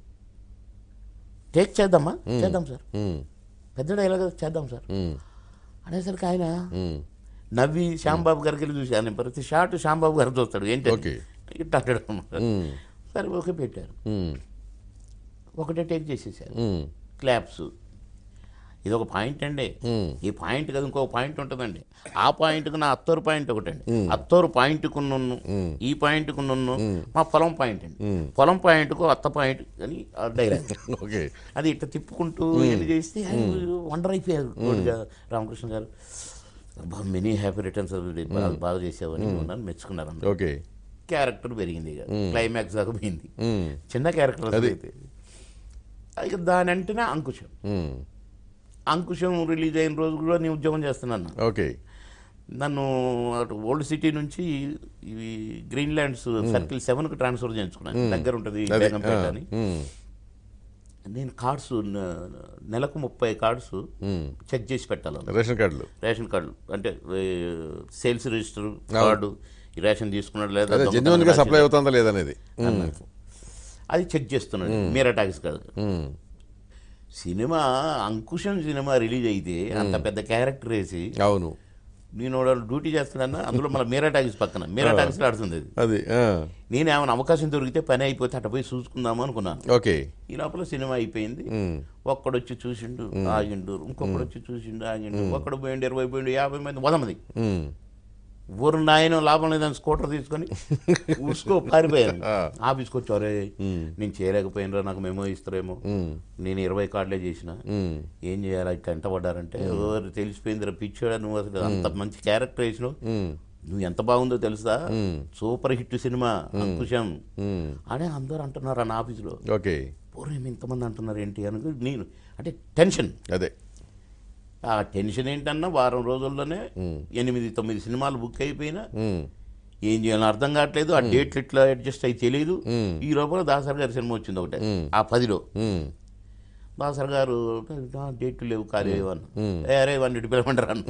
టేక్ చేద్దామా చేద్దాం సార్ ఉమ్, పెద్ద డైలాగ్ చేద్దాం సార్ ఉమ్, అనేసరికి ఆయన ఉమ్, నవ్వి శ్యాంబాబు గారికి వెళ్ళి చూసి ఆయన ప్రతి షాట్ శ్యాంబాబు గారు చూస్తాడు ఏంటి అని. ఓకే. ఇట్లా అంటాడు అన్నమాట. ఉమ్, సరే ఓకే పెట్టారు ఉమ్, ఒకటే టేక్ చేసేసారు ఉమ్, క్లాప్స్ ఇది ఒక పాయింట్ అండి ఉమ్, ఈ పాయింట్ కదా ఇంకో పాయింట్ ఉంటుందండి ఆ పాయింట్కు నా అత్తోరు పాయింట్ ఒకటండి అత్తోరు పాయింట్కు నున్ను ఈ పాయింట్కు నున్ను మా పొలం పాయింట్ అండి పొలం పాయింట్కు అత్త పాయింట్ అని ఆ డైలాగ్ ఓకే అది ఇట్లా తిప్పుకుంటూ వెళ్ళి చేస్తే వండర్ అయిపోయారు కోడిగా రామకృష్ణ గారు మెనీ హ్యాపీ రిటర్న్స్ బాగా బాగా చేసావని ఉన్నాను మెచ్చుకున్నారు అన్న ఓకే క్యారెక్టర్ పెరిగింది ఇక క్లైమాక్స్ దాకా పోయింది ఉమ్, చిన్న క్యారెక్టర్ అయితే ఇక దాని అంటేనే అంకుశం ఉమ్, అంకుశం రిలీజ్ అయిన రోజు కూడా నేను ఉద్యోగం చేస్తున్నాను ఓకే నన్ను అటు ఓల్డ్ సిటీ నుంచి ఇవి గ్రీన్ ల్యాండ్స్ సర్కిల్ సెవెన్కి ట్రాన్స్ఫర్ చేయించుకున్నాను దగ్గర ఉంటుంది అదే బేగంపేట అని ఉమ్, నేను కార్డ్స్ నెలకు ముప్పై కార్డ్స్ ఉమ్, చెక్ చేసి పెట్టాలి రేషన్ కార్డులు రేషన్ కార్డులు అంటే సేల్స్ రిజిస్టర్ కార్డు ఈ రేషన్ తీసుకున్నాడు లేదా అదే దొంగతనం జెన్యున్ గా రాసిందా? సప్లై అవుతుందా లేదనేది ఉమ్, అది చెక్ చేస్తున్నాడు మీరా టాక్స్ కాదు um, cinema Ankusham cinema release అయితే అంత పెద్ద క్యారెక్టర్ వేసి అవును నేను వాడు డ్యూటీ చేస్తున్నాను అందులో మళ్ళీ మీరా టాక్స్ పక్కన మీరా టాక్స్ ఆడుతుంది అది అది ఆ, నేను ఏమైనా అవకాశం దొరికితే పని అయిపోతే అట్ట పోయి చూసుకుందాము అనుకున్నాను ఓకే ఈ లోపల సినిమా అయిపోయింది ఉమ్, ఒక్కడొచ్చి చూసిండు ఆగిండు ఇంకొకడు వచ్చి చూసిండు ఆగిండు ఒక్కడు పోయిండు ఇరవై పోయిండు యాభై మంది వంద మంది ఉమ్, ఊరు నాయన లాభం లేదని స్కూటర్ తీసుకొని ఉసుకో పారిపోయారు ఆఫీస్కి వచ్చారే నేను చేయలేకపోయినరా నాకు మెమో ఇస్తారేమో ఉమ్, నేను ఇరవై కార్డులే చేసిన ఉమ్, ఏం చేయాలి ఇట్లా ఎంత పడ్డారంటే ఎవరు తెలిసిపోయిందిరా పిచ్చాడా నువ్వు అసలు అంత మంచి క్యారెక్టర్ వేసినావు ఉమ్, నువ్వు ఎంత బాగుందో తెలుసా సూపర్ హిట్ సినిమా అంకుశం ఉమ్, అని అందరూ అంటున్నారు అన్న ఆఫీసులో ఓకే పూర్వం ఇంతమంది అంటున్నారు ఏంటి అని నేను అంటే టెన్షన్ అదే ఆ టెన్షన్ ఏంటన్నా వారం రోజుల్లోనే ఎనిమిది తొమ్మిది సినిమాలు బుక్ అయిపోయినా ఉమ్, ఏం చేయాలో అర్థం కావట్లేదు ఆ డేట్లు ఎట్లా అడ్జస్ట్ అయి తెలియదు ఈ లోపల దాసర్ గారి సినిమా వచ్చింది ఒకటే ఆ పదిలో ఉమ్, దాసర్ గారు "ఆ, డేట్లు లేవు ఖాళీ లేవు అన్న "ఏ, అరే వన్ ఇటు పిలవమంటారు అన్న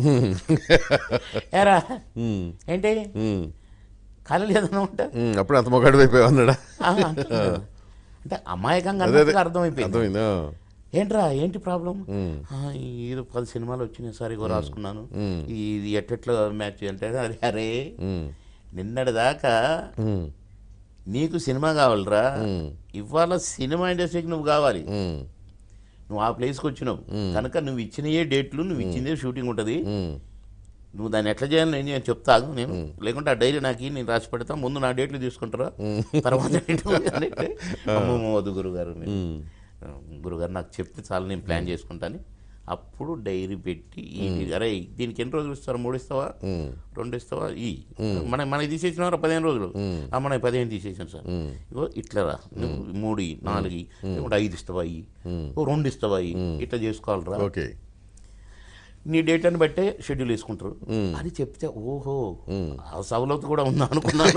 ఏరా ఉమ్, ఏంటి ఉమ్, ఖాళీ లేదన్నమాట ఉమ్, అప్పుడు అంత మొగాడు అయిపోయావు అన్నాడా ఆ, అంటున్నాడు. అంటే అమాయకంగా అదే అదే అన్నట్టుగా అర్థమైపోయింది అర్థమైందా ఏంట్రా ఏంటి ప్రాబ్లం ఇది పది సినిమాలు వచ్చినాయి సార్ ఇగో రాసుకున్నాను ఇది ఎట్టెట్లా మ్యాచ్ అంటే అరే అరే ఉమ్, నిన్నటి దాకా ఉమ్, నీకు సినిమా కావాలిరా ఇవాళ సినిమా ఇండస్ట్రీకి నువ్వు కావాలి ఉమ్, నువ్వు ఆ ప్లేస్కి వచ్చినావు కనుక నువ్వు ఇచ్చినయే డేట్లు నువ్వు ఇచ్చిందే షూటింగ్ ఉంటుంది ఉమ్. నువ్వు దాన్ని ఎట్లా చేయాలి నేను నేను చెప్తాను నేను లేకుంటే ఆ డైరీ నాకు ఇయ్యి, నేను రాసి పెడతా ముందు నా డేట్లు తీసుకుంటారా తర్వాత ఏంటో అని అంటే, అమ్మమ్మ వద్దు గురుగారు మీరు. గురుగారు నాకు చెప్తే చాలు నేను ప్లాన్ చేసుకుంటాను అప్పుడు డైరీ పెట్టి ఈ అరే దీనికి ఎన్ని రోజులు ఇస్తారు మూడు ఇస్తావా రెండు ఇస్తావా ఈ మన మనకి తీసేసిన పదిహేను రోజులు ఆ మన పదిహేను తీసేసాను సార్ ఇగో ఇట్లా రా నువ్వు మూడు ఇయ్యి, నాలుగు ఇయ్యి, లేకుంటే ఐదు ఇస్తావా ఇయ్యి. ఓ రెండు ఇస్తావా ఇయ్యి. ఇట్లా చేసుకోవాలిరా ఓకే నీ డేట్ అని బట్టే షెడ్యూల్ వేసుకుంటారు అని చెప్తే ఓహో ఆ సవలతు కూడా ఉందా అనుకున్నాను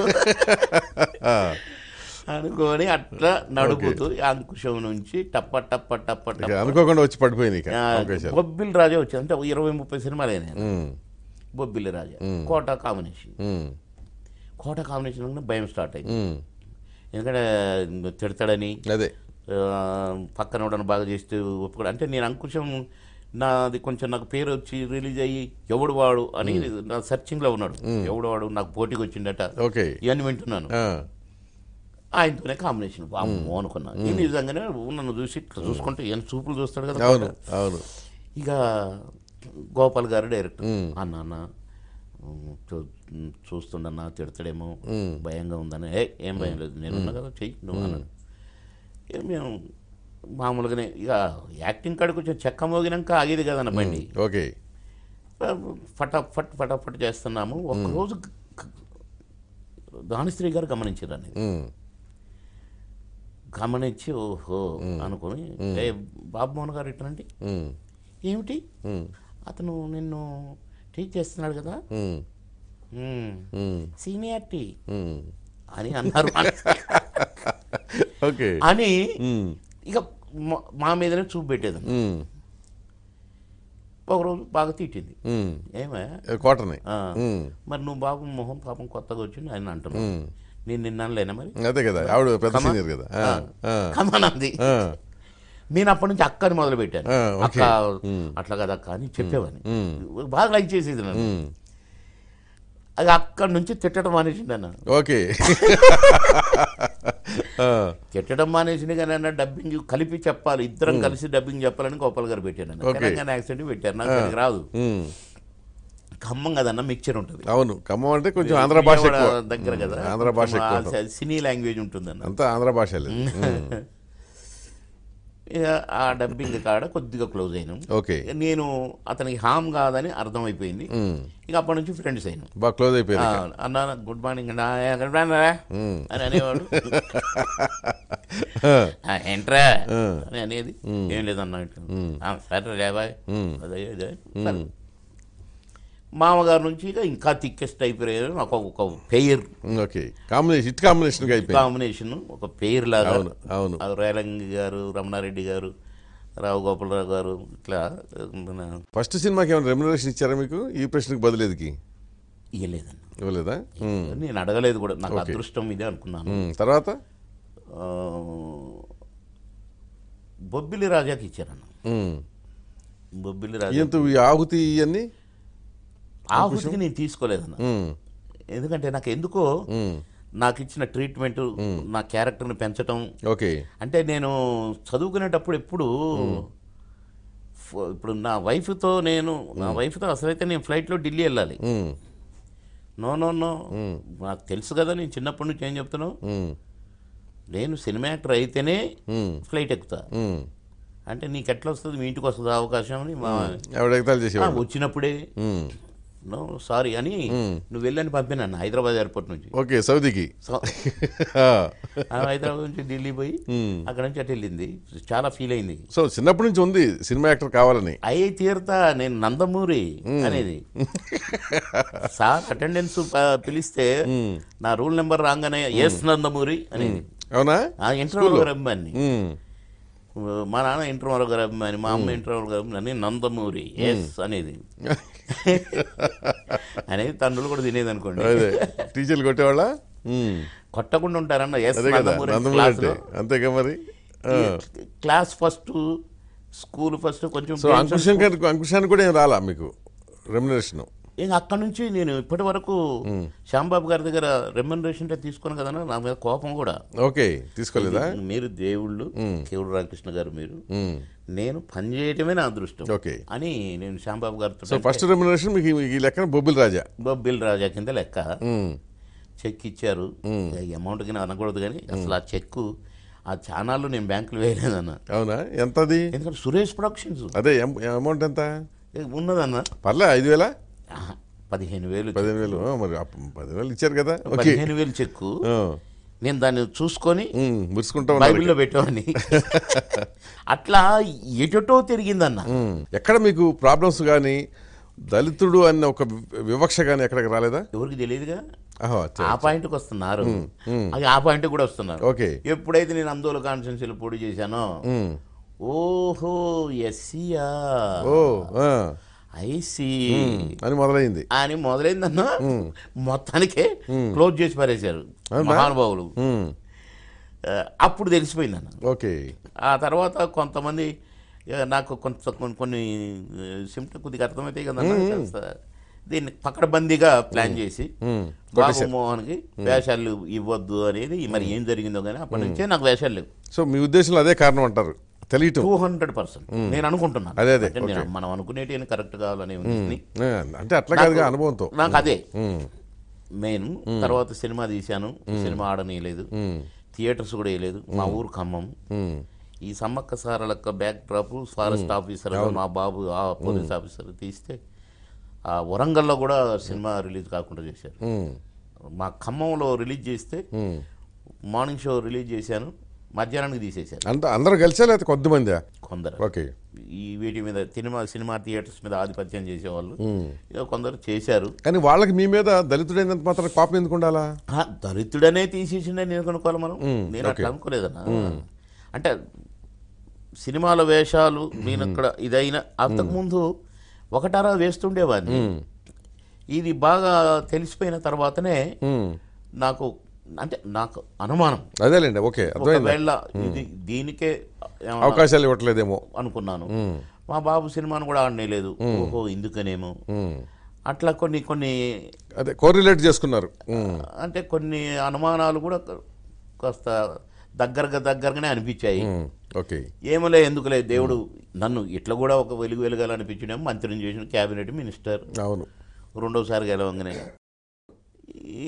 అనుకొని అట్లా నడుపుతూ ఈ అంకుశం నుంచి టప్ప టప్ప టప్ప ఇక టప్ప అనుకోకుండా వచ్చి పడిపోయింది ఇక ఆ, అవకాశాలు బొబ్బిలి రాజా వచ్చి అంటే ఇరవై ముప్పై సినిమాలు అయినాయి um, Bobbili Raja Kota combination um, Kota combination భయం స్టార్ట్ అయింది ఉమ్. ఎందుకంటే తిడతాడని అదే ఆ, పక్కన ఉండని బాగా చేస్తూ ఒప్పుకోడు అంటే నేను అంకుశం నాది కొంచెం నాకు పేరు వచ్చి రిలీజ్ అయ్యి ఎవడు వాడు అని నా సెర్చింగ్లో ఉన్నాడు ఎవడు వాడు నాకు పోటీకి వచ్చిండట ఓకే ఇవన్నీ వింటున్నాను ఆ, ఆయనతోనే కాంబినేషన్ అమ్మో అనుకున్నాను ఈ నిజంగానే నన్ను చూసి ఇట్లా చూసుకుంటే ఈయన చూపులు చూస్తాడు కదా అవును అవును ఇక గోపాల్ గారు డైరెక్టర్ అన్న అన్న ఉమ్, చూ- ఉమ్, చూస్తుండన్నా తిడతాడేమో భయంగా ఉందని ఏ ఏం భయం లేదు నేను ఉన్నా కదా చెయ్యి నువ్వు అన్నాడు ఇక మేము మామూలుగానే ఇక యాక్టింగ్ కాడికి కొంచెం చెక్క మోగినాక ఆగేది కదన్న బండి ఓకే ఫటాఫట్ ఫటాఫట్ చేస్తున్నాము ఒకరోజు దానిశ్రీ గారు గమనించారు అనేది ఉమ్, గమనించి ఓహో అనుకుని ఏ బాబు మోహన్ గారు ఇట్టనండి ఉమ్, ఏమిటి ఉమ్, అతను నిన్ను టీచ్ చేస్తున్నాడు కదా ఉమ్, మ్మ్. ఉమ్, సీనియారిటీ ఉమ్. అని అన్నారు ఓకే అని ఉమ్, ఇక మా- మా మీదనే చూపు పెట్టేది ఉమ్, ఒకరోజు బాగా తిట్టింది ఉమ్. ఏమే కోటని ఆ, ఉమ్, మరి నువ్వు బాబు మొహం పాపం కొత్తగా వచ్చింది ఆయన అంటున్నావు ఉమ్. నేను నిన్నానులేనా మరి అదే కదా ఆవిడ పెద్ద సీనియర్ కదా ఆ, ఆ, కమనంది ఆ, నేను అప్పటి నుంచి అక్కని మొదలు పెట్టాను ఆ, అక్క ఓకే. అట్లా కదా అక్క అని చెప్పేవాని ఉమ్, బాగా లైక్ చేసేది నన్ను ఉమ్. అది అక్కడి నుంచి తిట్టడం మానేసింది అన్న ఓకే ఆ, తిట్టడం మానేసింది కానీ అన్న డబ్బింగ్ కలిపి చెప్పాలి ఇద్దరం కలిసి డబ్బింగ్ చెప్పాలని గోపాల్ గారు పెట్టాను అన్న. ఓకే. తెలంగాణ యాక్సిడెంట్ పెట్టారు నాకు దానికి రాదు ఉమ్. ఖమ్మం కదన్న మిక్చర్ ఉంటుంది అవును ఖమ్మం అంటే కొంచెం ఆంధ్ర భాష విజయవాడ ఎక్కువ దగ్గర కదా ఆంధ్ర భాష కొంచెం ఎక్కువ ఆ ఉంటుంది. సినీ లాంగ్వేజ్ ఉంటుందన్న అంతా ఆంధ్ర భాష లేదు ఇక ఆ డబ్బింగ్ కాడ కొద్దిగా క్లోజ్ అయినాం ఓకే ఇక నేను అతనికి హామ్ కాదని అర్థమైపోయింది ఉమ్. ఇక అప్పటి నుంచి ఫ్రెండ్స్ అయినాం బాగా క్లోజ్ అయిపోయారు ఆ, అన్న గుడ్ మార్నింగ్ అన్న ఏ, గుడ్ మార్నింగ్ రా ఉమ్. అని అనేవాడు ఆ, "ఆ, ఏంట్రా అని అనేది ఏం లేదన్న ఇట్లా. "ఆ, సరే రేబాయ్ అదే అదే సరే. మామగారు నుంచి ఇక ఇంకా థిక్కెస్ట్ అయిపోయారు నాకు ఒక పేరు um, okay combination hit combination గా అయిపోయింది కాంబినేషన్ ఒక పేరు లాగా అవును అవును ఆ రేలంగి గారు రమణారెడ్డి గారు రావు గోపాలరావు గారు ఇట్లా మన ఫస్ట్ సినిమాకి ఏమైనా రెమ్యునరేషన్ ఇచ్చారా మీకు ఈ ప్రశ్నకు బదులేదికి ఇవ్వలేదన్న ఇవ్వలేదా ఉమ్, నేను అడగలేదు కూడా నాకు అదృష్టం ఇదే అనుకున్నాను ఉమ్. తర్వాత ఆ, బొబ్బిలి రాజాకి ఇచ్చారన్న ఉమ్. బొబ్బిలి రాజా ఈయంతో ఈ ఆహుతి ఇవన్నీ ఆహుతికి నేను తీసుకోలేదన్న ఉమ్, ఎందుకంటే నాకు ఎందుకో ఉమ్. నాకు ఇచ్చిన ట్రీట్మెంట్ నా క్యారెక్టర్ని పెంచటం ఓకే అంటే నేను చదువుకునేటప్పుడు ఎప్పుడు ఫ- ఇప్పుడు నా వైఫ్తో నేను నా వైఫ్తో అసలైతే నేను ఫ్లైట్లో ఢిల్లీ వెళ్ళాలి ఉమ్, నో నో నో నాకు తెలుసు కదా నేను చిన్నప్పటి నుంచి ఏం చెప్తున్నావు ఉమ్, నేను సినిమా యాక్టర్ అయితేనే ఉమ్, ఫ్లైట్ ఎక్కుతా ఉమ్. అంటే నీకు ఎట్లా వస్తుంది మీ ఇంటికి వస్తుంది అవకాశం అని మా ఆవిడ ఎగతాళి ఆ, చేసేవాడు వచ్చినప్పుడే ఉమ్. నో సారీ అని నువ్వు వెళ్ళని పంపినాను హైదరాబాద్ ఎయిర్పోర్ట్ నుంచి ఓకే సౌదీకి సో ఆ. ఆ హైదరాబాద్ నుంచి ఢిల్లీ పోయి అక్కడ నుంచి అటు వెళ్ళింది చాలా ఫీల్ అయింది సో చిన్నప్పటి నుంచి ఉంది సినిమా యాక్టర్ కావాలని అయ్యి తీరుతా నేను నందమూరి అనేది సార్ అటెండెన్స్ పిలిస్తే నా రూల్ నెంబర్ రాగానే ఎస్ నందమూరి అనేది అవునా ఆ ఇంటర్వ్యూ గారు అమ్మాని ఉమ్, మా నాన్న ఇంటర్వ్యూ గారు అమ్మాని మా అమ్మ ఇంటర్వ్యూ గారు అమ్మాని నందమూరి ఎస్ అనేది అనేది తండ్రులు కూడా తినేది అనుకోండి అదే టీచర్లు కొట్టేవాళ్ళ ఉమ్, కొట్టకుండా ఉంటారన్న ఎస్ అదే కదా నందమూరి నందమూరి అంటే క్లాస్లో అంతేగా మరి ఆ, క్లాస్ ఫస్ట్ స్కూల్ ఫస్ట్ కొంచెం సో అంకుశం గారికి అంకుశానికి కూడా ఏం రాలా మీకు రెమ్యునరేషన్ ఇంకా అక్కడ నుంచి నేను ఇప్పటి వరకు శ్యాంబాబు గారి దగ్గర రెమ్యునరేషన్ తీసుకుని కదా నా మీద కోపం కూడా ఓకే తీసుకోలేదా మీరు దేవుళ్ళు కేవుడు రామకృష్ణ గారు మీరు మ్మ్. నేను పని చేయటమే నా అదృష్టం ఓకే అని నేను శ్యాంబాబు సో గారితో ఫస్ట్ రెమ్యునరేషన్ మీకు ఈ- ఈ లెక్కన బొబ్బిల్ రాజా బొబ్బిల్ రాజా కింద లెక్క మ్మ్. చెక్ ఇచ్చారు ఈ అమౌంట్ కింద అనకూడదు కానీ అసలు ఆ చెక్కు ఆ ఛానల్లో నేను బ్యాంకులు వేయలేదన్న అవునా ఎంతది ఎందుకంటే సురేష్ ప్రొడక్షన్స్ అదే అమౌంట్ ఎంత ఉన్నదన్న పర్లే ఐదు వేలా ఆహా, పదిహేను వేలు పదిహేను వేలు ఆ, మరి అప్ప- పదివేలు ఇచ్చారు కదా ఓకే పదిహేను వేలు చెక్కు ఆ. నేను దాన్ని చూసుకొని మ్మ్. మురుసుకుంటా ఉన్నారు బైబిల్లో పెట్టామని అట్లా ఎటో తిరిగిందన్న మ్మ్. ఎక్కడ మీకు ప్రాబ్లమ్స్ కానీ దళితుడు అన్న ఒక వి- వివక్ష కానీ ఎక్కడికి రాలేదా ఎవరికి తెలియదుగా ఆహా, అచ్చా. ఆ పాయింట్కి వస్తున్నారు అది ఆ పాయింట్ కూడా వస్తున్నారు ఓకే ఎప్పుడైతే నేను అందోళ కాన్స్టిట్యున్సీలో పోటీ చేశానో మ్మ్. ఓహో ఎస్సీయా ఓ ఆ. ఐసీ అని మొదలైంది అని మొదలైందన్న మొత్తానికే క్లోజ్ చేసి పారేశారు మహానుభావులు మ్మ్. ఆ, అప్పుడు తెలిసిపోయిందన్న ఓకే ఆ తర్వాత కొంతమంది ఇక నాకు కొంత కొన్ని కొన్ని సిమ్టమ్ కొద్దిగా అర్థమవుతాయి కదా దీన్ని పకడ్బందీగా ప్లాన్ చేసి మ్మ్. బాబు మోహన్కి వేషాలు ఇవ్వద్దు అనేది మరి ఏం జరిగిందో కానీ అప్పటి నుంచే నాకు వేషాలు లేవు సో మీ ఉద్దేశంలో అదే కారణం అంటారు తెలియటం టూ హండ్రెడ్ పర్సెంట్ నేను అనుకుంటున్నాను అదే, అదే, అంటే నేను మనం అనుకునేటి కరెక్ట్ కావాలనే ఉంది ఆ, అంటే అట్లా కాదుగా అనుభవంతో నాకు అదే మ్మ్. మెయిన్ తర్వాత సినిమా తీశాను సినిమా ఆడనీయలేదు మ్మ్. థియేటర్స్ కూడా వేయలేదు మా ఊరు ఖమ్మం మ్మ్. ఈ Sammakka Saralakka backdrop forest officer మా బాబు ఆ పోలీస్ ఆఫీసర్ తీస్తే ఆ వరంగల్లో కూడా సినిమా రిలీజ్ కాకుండా చేశారు మ్మ్. మా ఖమ్మంలో రిలీజ్ చేస్తే మ్మ్. మార్నింగ్ షో రిలీజ్ చేశాను మధ్యాహ్నానికి తీసేశారు అంత అందరూ కలిసా లేకపోతే కొద్దిమందా కొందరు ఓకే ఈ వీటి మీద సినిమా సినిమా థియేటర్స్ మీద ఆధిపత్యం చేసేవాళ్ళు ఇక కొందరు చేశారు కానీ వాళ్ళకి మీ మీద దళితుడైనంత మాత్రం కోపం ఎందుకు ఉండాలా ఆ, దళితుడనే తీసేసిండే నేను అనుకోవాలి మనం నేను అట్లా అనుకోలేదన్నా అంటే సినిమాల వేషాలు నేను అక్కడ ఇదైనా అంతకుముందు ఒకటారా వేస్తుండేవాడిని ఇది బాగా తెలిసిపోయిన తర్వాతనే మ్మ్. నాకు అంటే నాకు అనుమానం అదేలేండి ఓకే అర్థమైంది ఒకవేళ ఇది దీనికే ఏమన్నా అవకాశాలు ఇవ్వట్లేదేమో అనుకున్నాను మా బాబు సినిమాను కూడా ఆడనేలేదు ఓహో ఇందుకనేమో మ్మ్. అట్లా కొన్ని కొన్ని అదే కోరిలేట్ చేసుకున్నారు మ్మ్. అంటే కొన్ని అనుమానాలు కూడా కాస్త దగ్గరగా దగ్గరగానే అనిపించాయి మ్మ్. ఓకే ఏమలే ఎందుకులే దేవుడు నన్ను ఇట్లా కూడా ఒక వెలుగు వెలగాలనిపించడం మంత్రిని చేసిన క్యాబినెట్ మినిస్టర్ అవును రెండోసారి గెలవంగానే ఈ,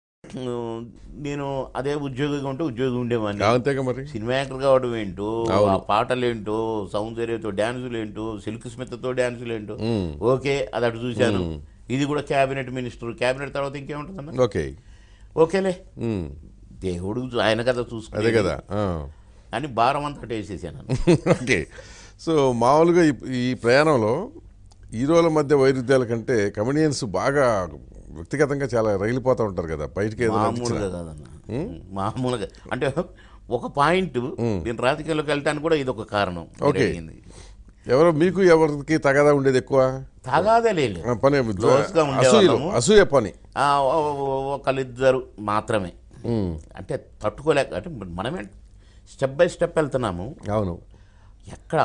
నేను అదే ఉద్యోగిగా ఉంటే ఉద్యోగి ఉండేవాడిని అంతేగా మరి సినిమా యాక్టర్ కావడం ఏంటో అవును. ఆ పాటలు ఏంటో సౌందర్యతో డ్యాన్సులు ఏంటో సిల్క్ స్మిత్తో డ్యాన్సులు ఏంటో మ్మ్. ఓకే అది అటు చూశాను ఇది కూడా క్యాబినెట్ మినిస్టర్ క్యాబినెట్ తర్వాత ఇంకేముంటుందన్న ఓకే ఓకేలే మ్మ్. దేవుడు ఆయన కదా అదే చూసుకునే కదా ఆ. అని భారం అంతా వేసేసాను ఓకే సో మామూలుగా ఈ- ఈ ప్రయాణంలో హీరోల మధ్య వైరుధ్యాల కంటే కమెడియన్స్ బాగా వ్యక్తిగతంగా చాలా రగిలిపోతూ ఉంటారు కదా బయటికి ఏదైనా మామూలుగా కాదన్న మామూలుగా అంటే ఒక పాయింట్ నేను రాజకీయాల్లోకి వెళ్ళటానికి కూడా ఇది ఒక కారణం ఓకే. జరిగింది. ఎవరు మీకు ఎవరికి తగదా ఉండేది ఎక్కువ తగాదే లేదు ఆ, పని Close గా అసూయలు ఉండేవాళ్ళము. అసూయ పని ఆ, ఓ- ఓ- ఒకళ్ళిద్దరు మాత్రమే అంటే తట్టుకోలేక అంటే మనమే స్టెప్ బై స్టెప్ వెళ్తున్నాము అవును ఎక్కడ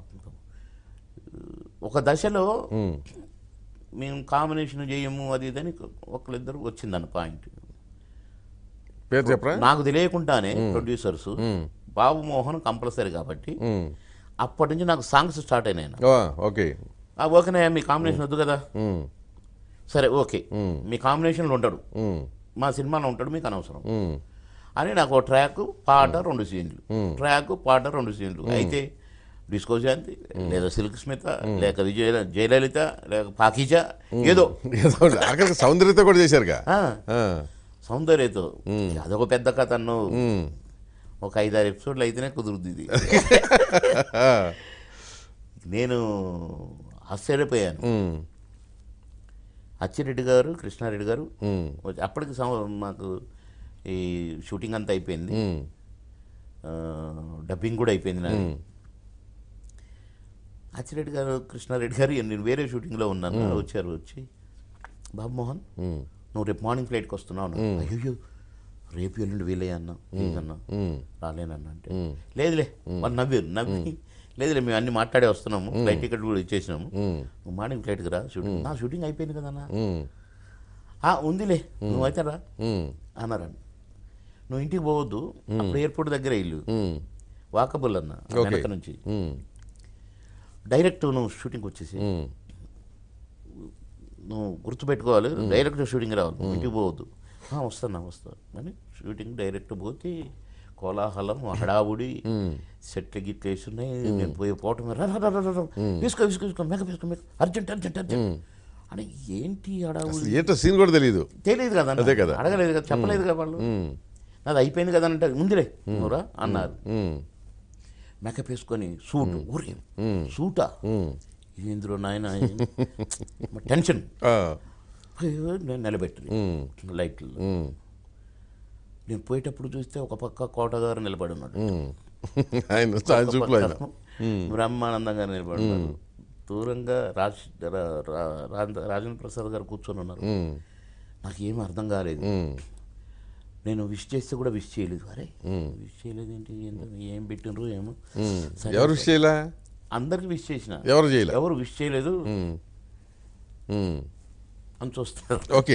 ఒక దశలో మ్మ్. మేము కాంబినేషన్ చేయము అది ఇది అని ఒకళ్ళిద్దరు వచ్చిందన్న పాయింట్ పేరు చెప్పరా నాకు తెలియకుండానే ప్రొడ్యూసర్స్ బాబు మోహన్ కంపల్సరీ కాబట్టి మ్మ్. అప్పటి నుంచి నాకు సాంగ్స్ స్టార్ట్ అయినాయి ఓ, ఓకే ఆ ఓకేనే మీ కాంబినేషన్ వద్దు కదా మ్మ్. సరే ఓకే మీ కాంబినేషన్లో ఉంటాడు మ్మ్. మా సినిమాలో ఉంటాడు మీకు అనవసరం మ్మ్. అని నాకు ఓ ట్రాక్ పాట రెండు సీన్లు ట్రాక్ పాట రెండు సీన్లు అయితే డిస్కో శాంతి లేదా సిల్క్ స్మిత లేక విజయ జయలలిత లేక పాకిజా ఏదో ఏదో ఆఖరికి సౌందర్యత కూడా చేశారుగా ఆ, ఆ. సౌందర్యతో అదొక పెద్ద కథ అన్ను మ్మ్. ఒక ఐదారు ఎపిసోడ్లు అయితేనే కుదురుద్ది ఇది ఆ. నేను ఆశ్చర్యపోయాను మ్మ్. అచ్చిరెడ్డి గారు కృష్ణారెడ్డి గారు మ్మ్. వచ్చి- అప్పటికి సం- మాకు ఈ షూటింగ్ అంతా అయిపోయింది మ్మ్. ఆ, డబ్బింగ్ కూడా అయిపోయింది నాది అచ్చిరెడ్డి గారు కృష్ణారెడ్డి గారు నేను వేరే షూటింగ్లో ఉన్నాను వచ్చారు వచ్చి బాబు మోహన్ మ్మ్. నువ్వు రేపు మార్నింగ్ ఫ్లైట్కి వస్తున్నావు అన్నా. అయ్యో రేపు ఎల్లుండి వీలయ్యా అన్న అన్నా మ్మ్. రాలేనన్న అంటే లేదులే వాళ్ళు నవ్వారు నవ్వి లేదు మేము అన్ని మాట్లాడే వస్తున్నాము ఫ్లైట్ టికెట్ కూడా ఇచ్చేసినాము నువ్వు మార్నింగ్ ఫ్లైట్కి రా షూటింగ్ నా షూటింగ్ అయిపోయింది కదన్నా ఉమ్, "ఆ, ఉందిలే నువ్వైతే రా ఉమ్, అన్నారండి నువ్వు ఇంటికి పోవద్దు అప్పుడు ఎయిర్పోర్ట్ దగ్గర ఇల్లు ఉమ్, వాకబుల్ అన్న ఓకే. వెనక నుంచి ఉమ్, డైరెక్ట్ నువ్వు షూటింగ్కి వచ్చేసి ఉమ్, నువ్వు గుర్తుపెట్టుకోవాలి డైరెక్ట్ షూటింగ్ రావాలి నువ్వు ఇంటికి పోవద్దు "ఆ, వస్తాను వస్తాను అని షూటింగ్ డైరెక్ట్ పోతే కోలాహలం హడావుడి సెట్లు గిట్లు వేస్తున్నాయి నేను పోయి పోవటం రా రా, రా, రా, రా, రా. వేసుకో వేసుకో వేసుకో మేక వేసుకో మేక అర్జెంట్ అర్జెంట్ అర్జెంట్ అని ఏంటి హడావుడి ఏంటో సీన్ కూడా తెలియదు తెలియదు కదా అన్న. అదే కదా. అడగలేదు కదా చెప్పలేదు కదా వాళ్ళు నాది అయిపోయింది కదా అంటే ముందులే నువ్వురా అన్నారు ఉమ్, మేకప్ వేసుకొని సూట్ ఊరికే సూటా ఇందులో నాయన టెన్షన్ ఆ, అయ్యో, నేను నిలబెట్టి ఉమ్, లైట్లు ఉమ్, నేను పోయేటప్పుడు చూస్తే ఒక పక్క కోటగారు నిలబడి ఉన్నాడు ఉమ్. ఆయన ఆయన చూపులో ఆయన బ్రహ్మానందంగా నిలబడి ఉన్నారు దూరంగా రాజ్ రా- రా- రా- రాజేంద్ర ప్రసాద్ గారు కూర్చొని ఉన్నారు ఉమ్, నాకు ఏం అర్థం కాలేదు ఉమ్, నేను విష్ చేస్తే కూడా విష్ చేయలేదు అరే విష్ చేయలేదు ఏంటి ఏంటో ఏం పెట్టినరు ఏమో సరే, ఎవరు విష్ చేయలా అందరికి విష్ చేసిన ఎవరు చేయలే ఎవరు విష్ చేయలేదు ఉమ్, ఉమ్, అని చూస్తున్నారు ఓకే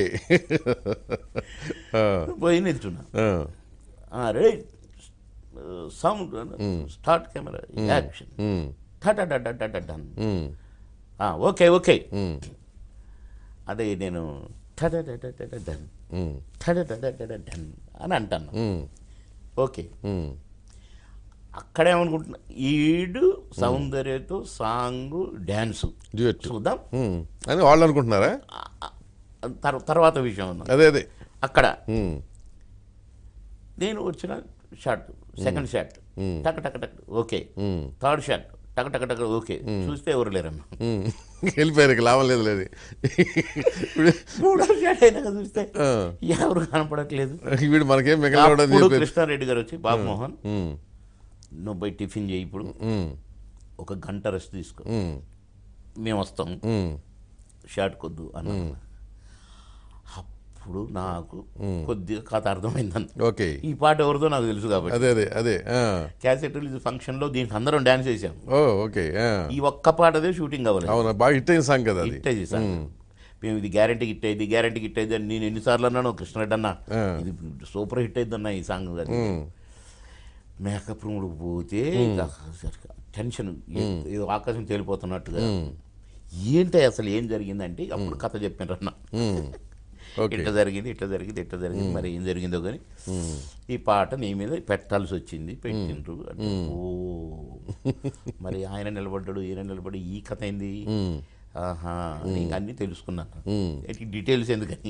ఆ, పోయి నిల్చున్నా ఆ, ready sound start camera action um, done um, okay okay um, అదే నేను డన్ ఉమ్, డన్ అని అంటాను ఉమ్, ఓకే ఉమ్. అక్కడేమనుకుంటున్నా ఈడు సౌందర్యతో సాంగ్ డ్యాన్స్ డ్యూయట్ చూద్దాం ఉమ్, అని వాళ్ళు అనుకుంటున్నారా ఆ- ఆ- తర్- తర్వాత విషయం ఉందా అదే అదే అక్కడ ఉమ్, నేను వచ్చిన షాట్ సెకండ్ షాట్ టక్ టక్ టక్ ఓకే ఉమ్, థర్డ్ షాట్ టక్ టక్ టక్ ఓకే చూస్తే ఎవరు లేరన్న ఉమ్. వెళ్ళిపోయారు ఇక లాభం లేదు లేదు ఇప్పుడు మూడో షాట్ అయినాక చూస్తే ఆ, ఎవరు కనపడట్లేదు వీడు మనకేం మిగలవాడని అప్పుడు చెప్పారు కృష్ణారెడ్డి గారు వచ్చి బాబు మోహన్ ఉమ్, నువ్వు పోయి టిఫిన్ చేయి ఇప్పుడు ఉమ్, ఒక గంట రెస్ట్ తీసుకో ఉమ్, మేము వస్తాం ఉమ్, షాట్ కొద్దు అన్న అప్పుడు నాకు కొద్దిగా కథ అర్థమైందన్న ఓకే ఈ పాట ఎవరిదో నాకు తెలుసు కాబట్టి అదే అదే అదే ఆ. క్యాసెట్ రిలీజ్ ఫంక్షన్ లో దీనికి అందరం డాన్స్ చేసాం ఓ ఓకే ఆ. ఈ ఒక్క పాటదే షూటింగ్ అవ్వలేదు అవునా బాగా హిట్ అయిన సాంగ్ కదా అది హిట్ అయ్యి సార్ మేము ఇది గ్యారంటీ హిట్ అయ్యింది గ్యారంటీ హిట్ అయ్యింది అని నేను ఎన్నిసార్లు అన్నాను కృష్ణరెడ్డి అన్న ఆ. ఇది సూపర్ హిట్ అయింది అన్న ఈ సాంగ్ అది ఉమ్, మేకప్ రూమ్కి పోతే టెన్షన్ ఏదో ఆకాశం తేలిపోతున్నట్టుగా ఏంటి అసలు ఏం జరిగిందంటే అప్పుడు కథ చెప్పాను అన్న ఉమ్, ఓకే ఇట్లా జరిగింది ఇట్లా జరిగింది ఇట్లా జరిగింది మరి ఏం జరిగిందో కానీ ఈ పాట నీ మీద పెట్టాల్సి వచ్చింది పెట్టిండ్రు అంటే, ఓ మరి ఆయన నిలబడ్డాడు ఈయన నిలబడి ఈ కథ ఏంది ఆహా అని ఇంక అన్నీ తెలుసుకున్నాను ఎట్టి డీటెయిల్స్ ఎందుకని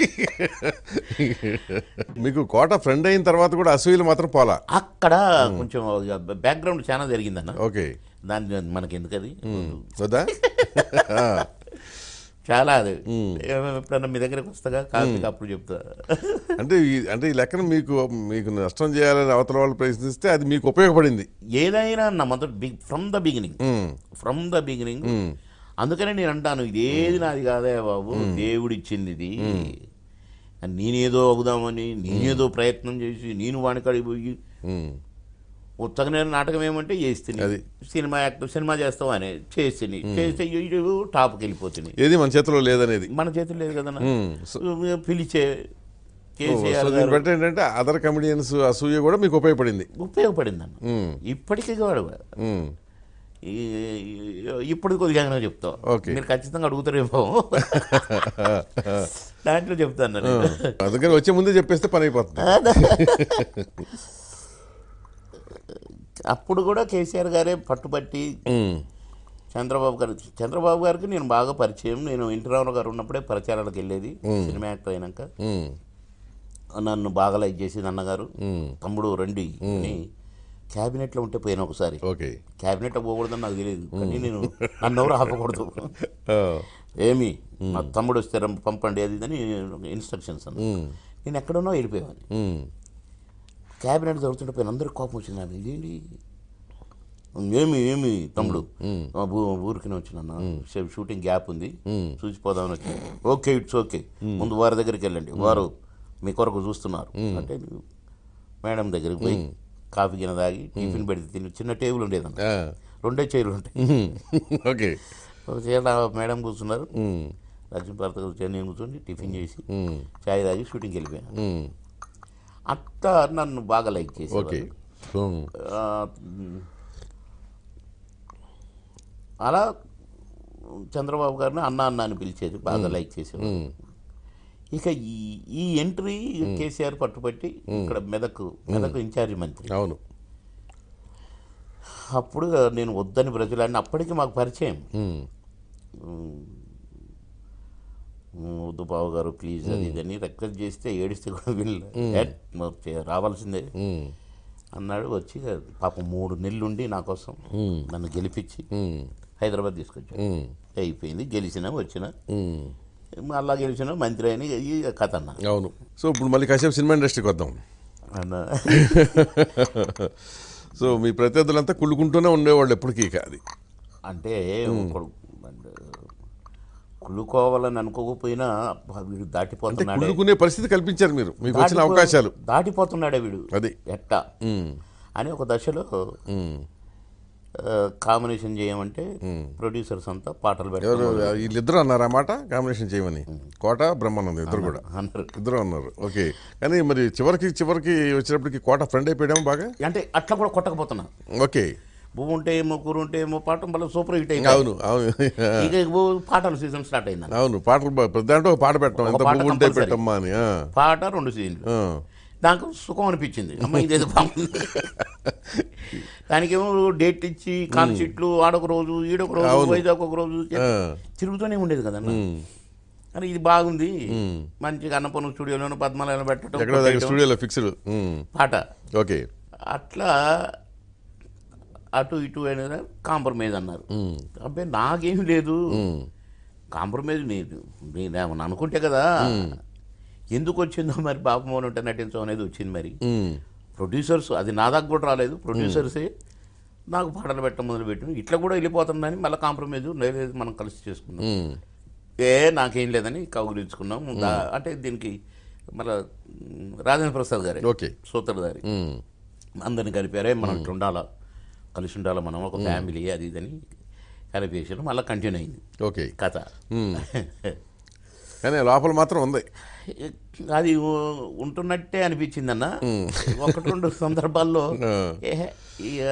మీకు కోట ఫ్రెండ్ అయిన తర్వాత కూడా అసూయలు మాత్రం పోలా అక్కడ కొంచెం బ్యాక్గ్రౌండ్ చాలా జరిగిందన్న ఓకే దాని మనకి ఎందుకు అది వద్దా ఆ, చాలా అది ఎప్పుడన్నా మీ దగ్గరకు వస్తాగా కాఫీ అప్పుడు చెప్తా అంటే ఈ- అంటే ఈ లెక్కన మీకు మీకు నష్టం చేయాలని అవతల వాళ్ళు ప్రయత్నిస్తే అది మీకు ఉపయోగపడింది ఏదైనా నా మొదటి big from the beginning um, from the beginning అందుకనే నేను అంటాను ఇది ఏది నాది కాదే బాబు దేవుడు ఇచ్చింది ఇది నేనేదో అవుదామని నేనేదో ప్రయత్నం చేసి నేను వాడికాడికి పోయి ఉమ్, ఉత్తగా నేను నాటకం ఏమంటే చేస్తుంది అది. సినిమా యాక్టర్ సినిమా చేస్తావు అని చేస్తుంది చేస్తే ఇటు టాప్కి వెళ్ళిపోతుంది ఏది మన చేతిలో లేదనేది మన చేతులు లేదు కదన్నా ఉమ్, సో- పిలిచే సో కేసీఆర్ దీన్ని గారు బట్టి ఏంటంటే అదర్ కమెడియన్స్ అసూయ కూడా మీకు ఉపయోగపడింది ఉపయోగపడింది అన్న ఉమ్, ఇప్పటికీ కూడా ఉమ్, ఈ- ఇప్పుడు కొద్దిగా ఏమైనా చెప్తాం ఓకే. మీరు ఖచ్చితంగా అడుగుతారేమో దాంట్లో చెప్తాను నేను. అందుకని వచ్చే ముందే చెప్పేస్తే పని అయిపోతుంది అప్పుడు కూడా కేసీఆర్ గారే పట్టుబట్టి ఉమ్, చంద్రబాబు గారు చంద్రబాబు గారికి నేను బాగా పరిచయం నేను ఎన్టీ రామారావు గారు ఉన్నప్పుడే ప్రచారాలకు వెళ్ళేది సినిమా యాక్టర్ అయినాక ఉమ్, నన్ను బాగా లైక్ చేసేది అన్నగారు ఉమ్, తమ్ముడు రండి అని క్యాబినెట్లో ఉంటే పోయిన ఒకసారి ఓకే క్యాబినెట్లో పోకూడదని నాకు తెలియదు కానీ నేను నన్ను ఎవరు ఆపకూడదు ఆ, ఏమి మా తమ్ముడు వస్తే రం- పంపండి అది ఇదని ఇన్స్ట్రక్షన్స్ అన్న ఉమ్, నేను ఎక్కడున్నా వెళ్ళిపోయాను ఉమ్, క్యాబినెట్ దొరుకుతుంటే పోయిన అందరికి కోపం వచ్చింది నాకు ఇదేంటి ఏమి ఏమి తమ్ముడు ఆ, ఊ- ఊరికినే వచ్చిన షూటింగ్ గ్యాప్ ఉంది చూసిపోదామని వచ్చి ఓకే ఇట్స్ ఓకే ముందు వారి దగ్గరికి వెళ్ళండి వారు మీ కొరకు చూస్తున్నారు అంటే మేడం దగ్గరికి పోయి కాఫీ గిన్నె తాగి టిఫిన్ పెడితే తిని చిన్న టేబుల్ ఉండేదన్న ఆ, రెండే చైర్లు ఉంటాయి ఉమ్. ఓకే ఒక చైర్ మేడం కూర్చున్నారు ఉమ్. లక్ష్మీ భారత చైర్ నేను కూర్చొని టిఫిన్ చేసి ఉమ్. చాయ్ తాగి షూటింగ్కి వెళ్ళిపోయాను ఉమ్. అట్లా నన్ను బాగా లైక్ చేసి ఓకే ఉమ్. అలా చంద్రబాబు గారిని అన్న అన్న అని పిలిచేది బాగా లైక్ చేసేవారు ఉమ్. ఇక ఈ ఈ ఎంట్రీ కేసీఆర్ పట్టుబట్టి ఇక్కడ మెదక్ మెదక్ ఇన్ఛార్జి మంత్రి అవును అప్పుడు నేను వద్దని బ్రతిలాడిన అప్పటికి మాకు పరిచయం ఉమ్. ఉమ్, వద్దు బాబు గారు ప్లీజ్ అది ఇదని రిక్వెస్ట్ చేస్తే ఏడిస్తే కూడా వీళ్ళు "ఏ, మరి చే- రావాల్సిందే ఉమ్. అన్నాడు వచ్చి పాపం మూడు నెలలు ఉండి నా కోసం నన్ను గెలిపించి ఉమ్. హైదరాబాద్ తీసుకొచ్చాడు ఉమ్. అయిపోయింది గెలిచిన వచ్చిన ఉమ్. మళ్ళా గెలిచిన మంత్రి అని ఈ కథ అన్న అవును సో ఇప్పుడు మళ్ళీ కాసేపు సినిమా ఇండస్ట్రీకి వద్దాం అన్న సో మీ ప్రత్యర్థులంతా కుళ్ళుకుంటూనే ఉండేవాళ్ళు ఎప్పటికీ ఇక అది అంటే ఒకడు అంటే కుళ్ళుకోవాలని అనుకోకపోయినా అబ్బా, వీడు అంటే దాటిపోతున్నాడే కుళ్ళుకునే పరిస్థితి కల్పించారు మీరు మీకు వచ్చిన దాటిపో- అవకాశాలు దాటిపోతున్నాడే వీడు అది ఎట్టా ఉమ్. అని ఒక దశలో ఉమ్. కాంబినేషన్ చేయమంటే ప్రొడ్యూసర్స్ అంతా పాటలు ఎవరు పెట్టారు వీళ్ళిద్దరు అన్నారు ఆ మాట కాంబినేషన్ చేయమని కోట బ్రహ్మానందం ఇద్దరు కూడా అన్నారు ఇద్దరు అన్నారు ఓకే కానీ మరి చివరికి చివరికి వచ్చేటప్పటికి కోట ఫ్రెండ్ అయిపోయాము బాగా అంటే అట్లా కూడా కొట్టకపోతున్నా ఓకే భూమి ఉంటే ఏమో కూర ఉంటే ఏమో పాట మళ్ళీ సూపర్ హిట్ అయింది అవును అవును ఇక ఓ పాటల సీజన్ స్టార్ట్ అయింది అవును పాటలు బా- దాంట్లో ఒక పాట పెట్టాం ఎంత పాట పువ్వు ఉంటే compulsory. పెట్టమ్మా అని ఆ. పాట రెండు సీజన్లు ఆ. దానికి సుఖం అనిపించింది అమ్మ ఇదేదో బాగుంది దానికేమో డేట్ ఇచ్చి కాల్ షీట్లు ఆడొక రోజు ఈడొక రోజు అవును. వైజాగ్ ఒక రోజు ఆ. తిరుగుతూనే ఉండేది కదన్న ఉమ్. కానీ ఇది బాగుంది మంచిగా అన్నపూర్ణ స్టూడియోలోనూ పద్మాలయంలో పెట్టడం ఎక్కడ దగ్గర కొట్టేయడం, స్టూడియోలో ఫిక్స్డ్ పాట ఓకే అట్లా అటు ఇటు అయినా కాంప్రమైజ్ అన్నారు ఉమ్. అబ్బాయి నాకేం లేదు ఉమ్. కాంప్రమైజ్ లేదు నేనేమన్నా అనుకుంటే కదా ఎందుకు వచ్చిందో మరి బాబు మోహన్ ఉంటే నటించడం అనేది వచ్చింది మరి ఉమ్. ప్రొడ్యూసర్స్ అది నా దాకా కూడా రాలేదు ప్రొడ్యూసర్సే నాకు పాటలు పెట్టడం మొదలుపెట్టిన ఇట్లా కూడా వెళ్ళిపోతుందని మళ్ళీ కాంప్రమైజ్ లేదు మనం కలిసి చేసుకున్నాం ఉమ్. ఏ నాకేం లేదని కౌగులించుకున్నాం దా- అంటే దీనికి మళ్ళీ రాజేంద్ర ప్రసాద్ గారే ఓకే సూత్రధారి ఉమ్. అందరిని కలిపారే మనం ఇట్లా ఉండాలా కలిసి ఉండాలా మనం ఒక ఫ్యామిలీ అది ఇదని కలిపేసారు మళ్ళీ కంటిన్యూ అయింది ఓకే కథ ఉమ్. కానీ లోపల మాత్రం ఉంది అది ఉ- ఉంటున్నట్టే అనిపించింది అన్న ఒకటి రెండు సందర్భాల్లో ఆ. ఏహే, ఇక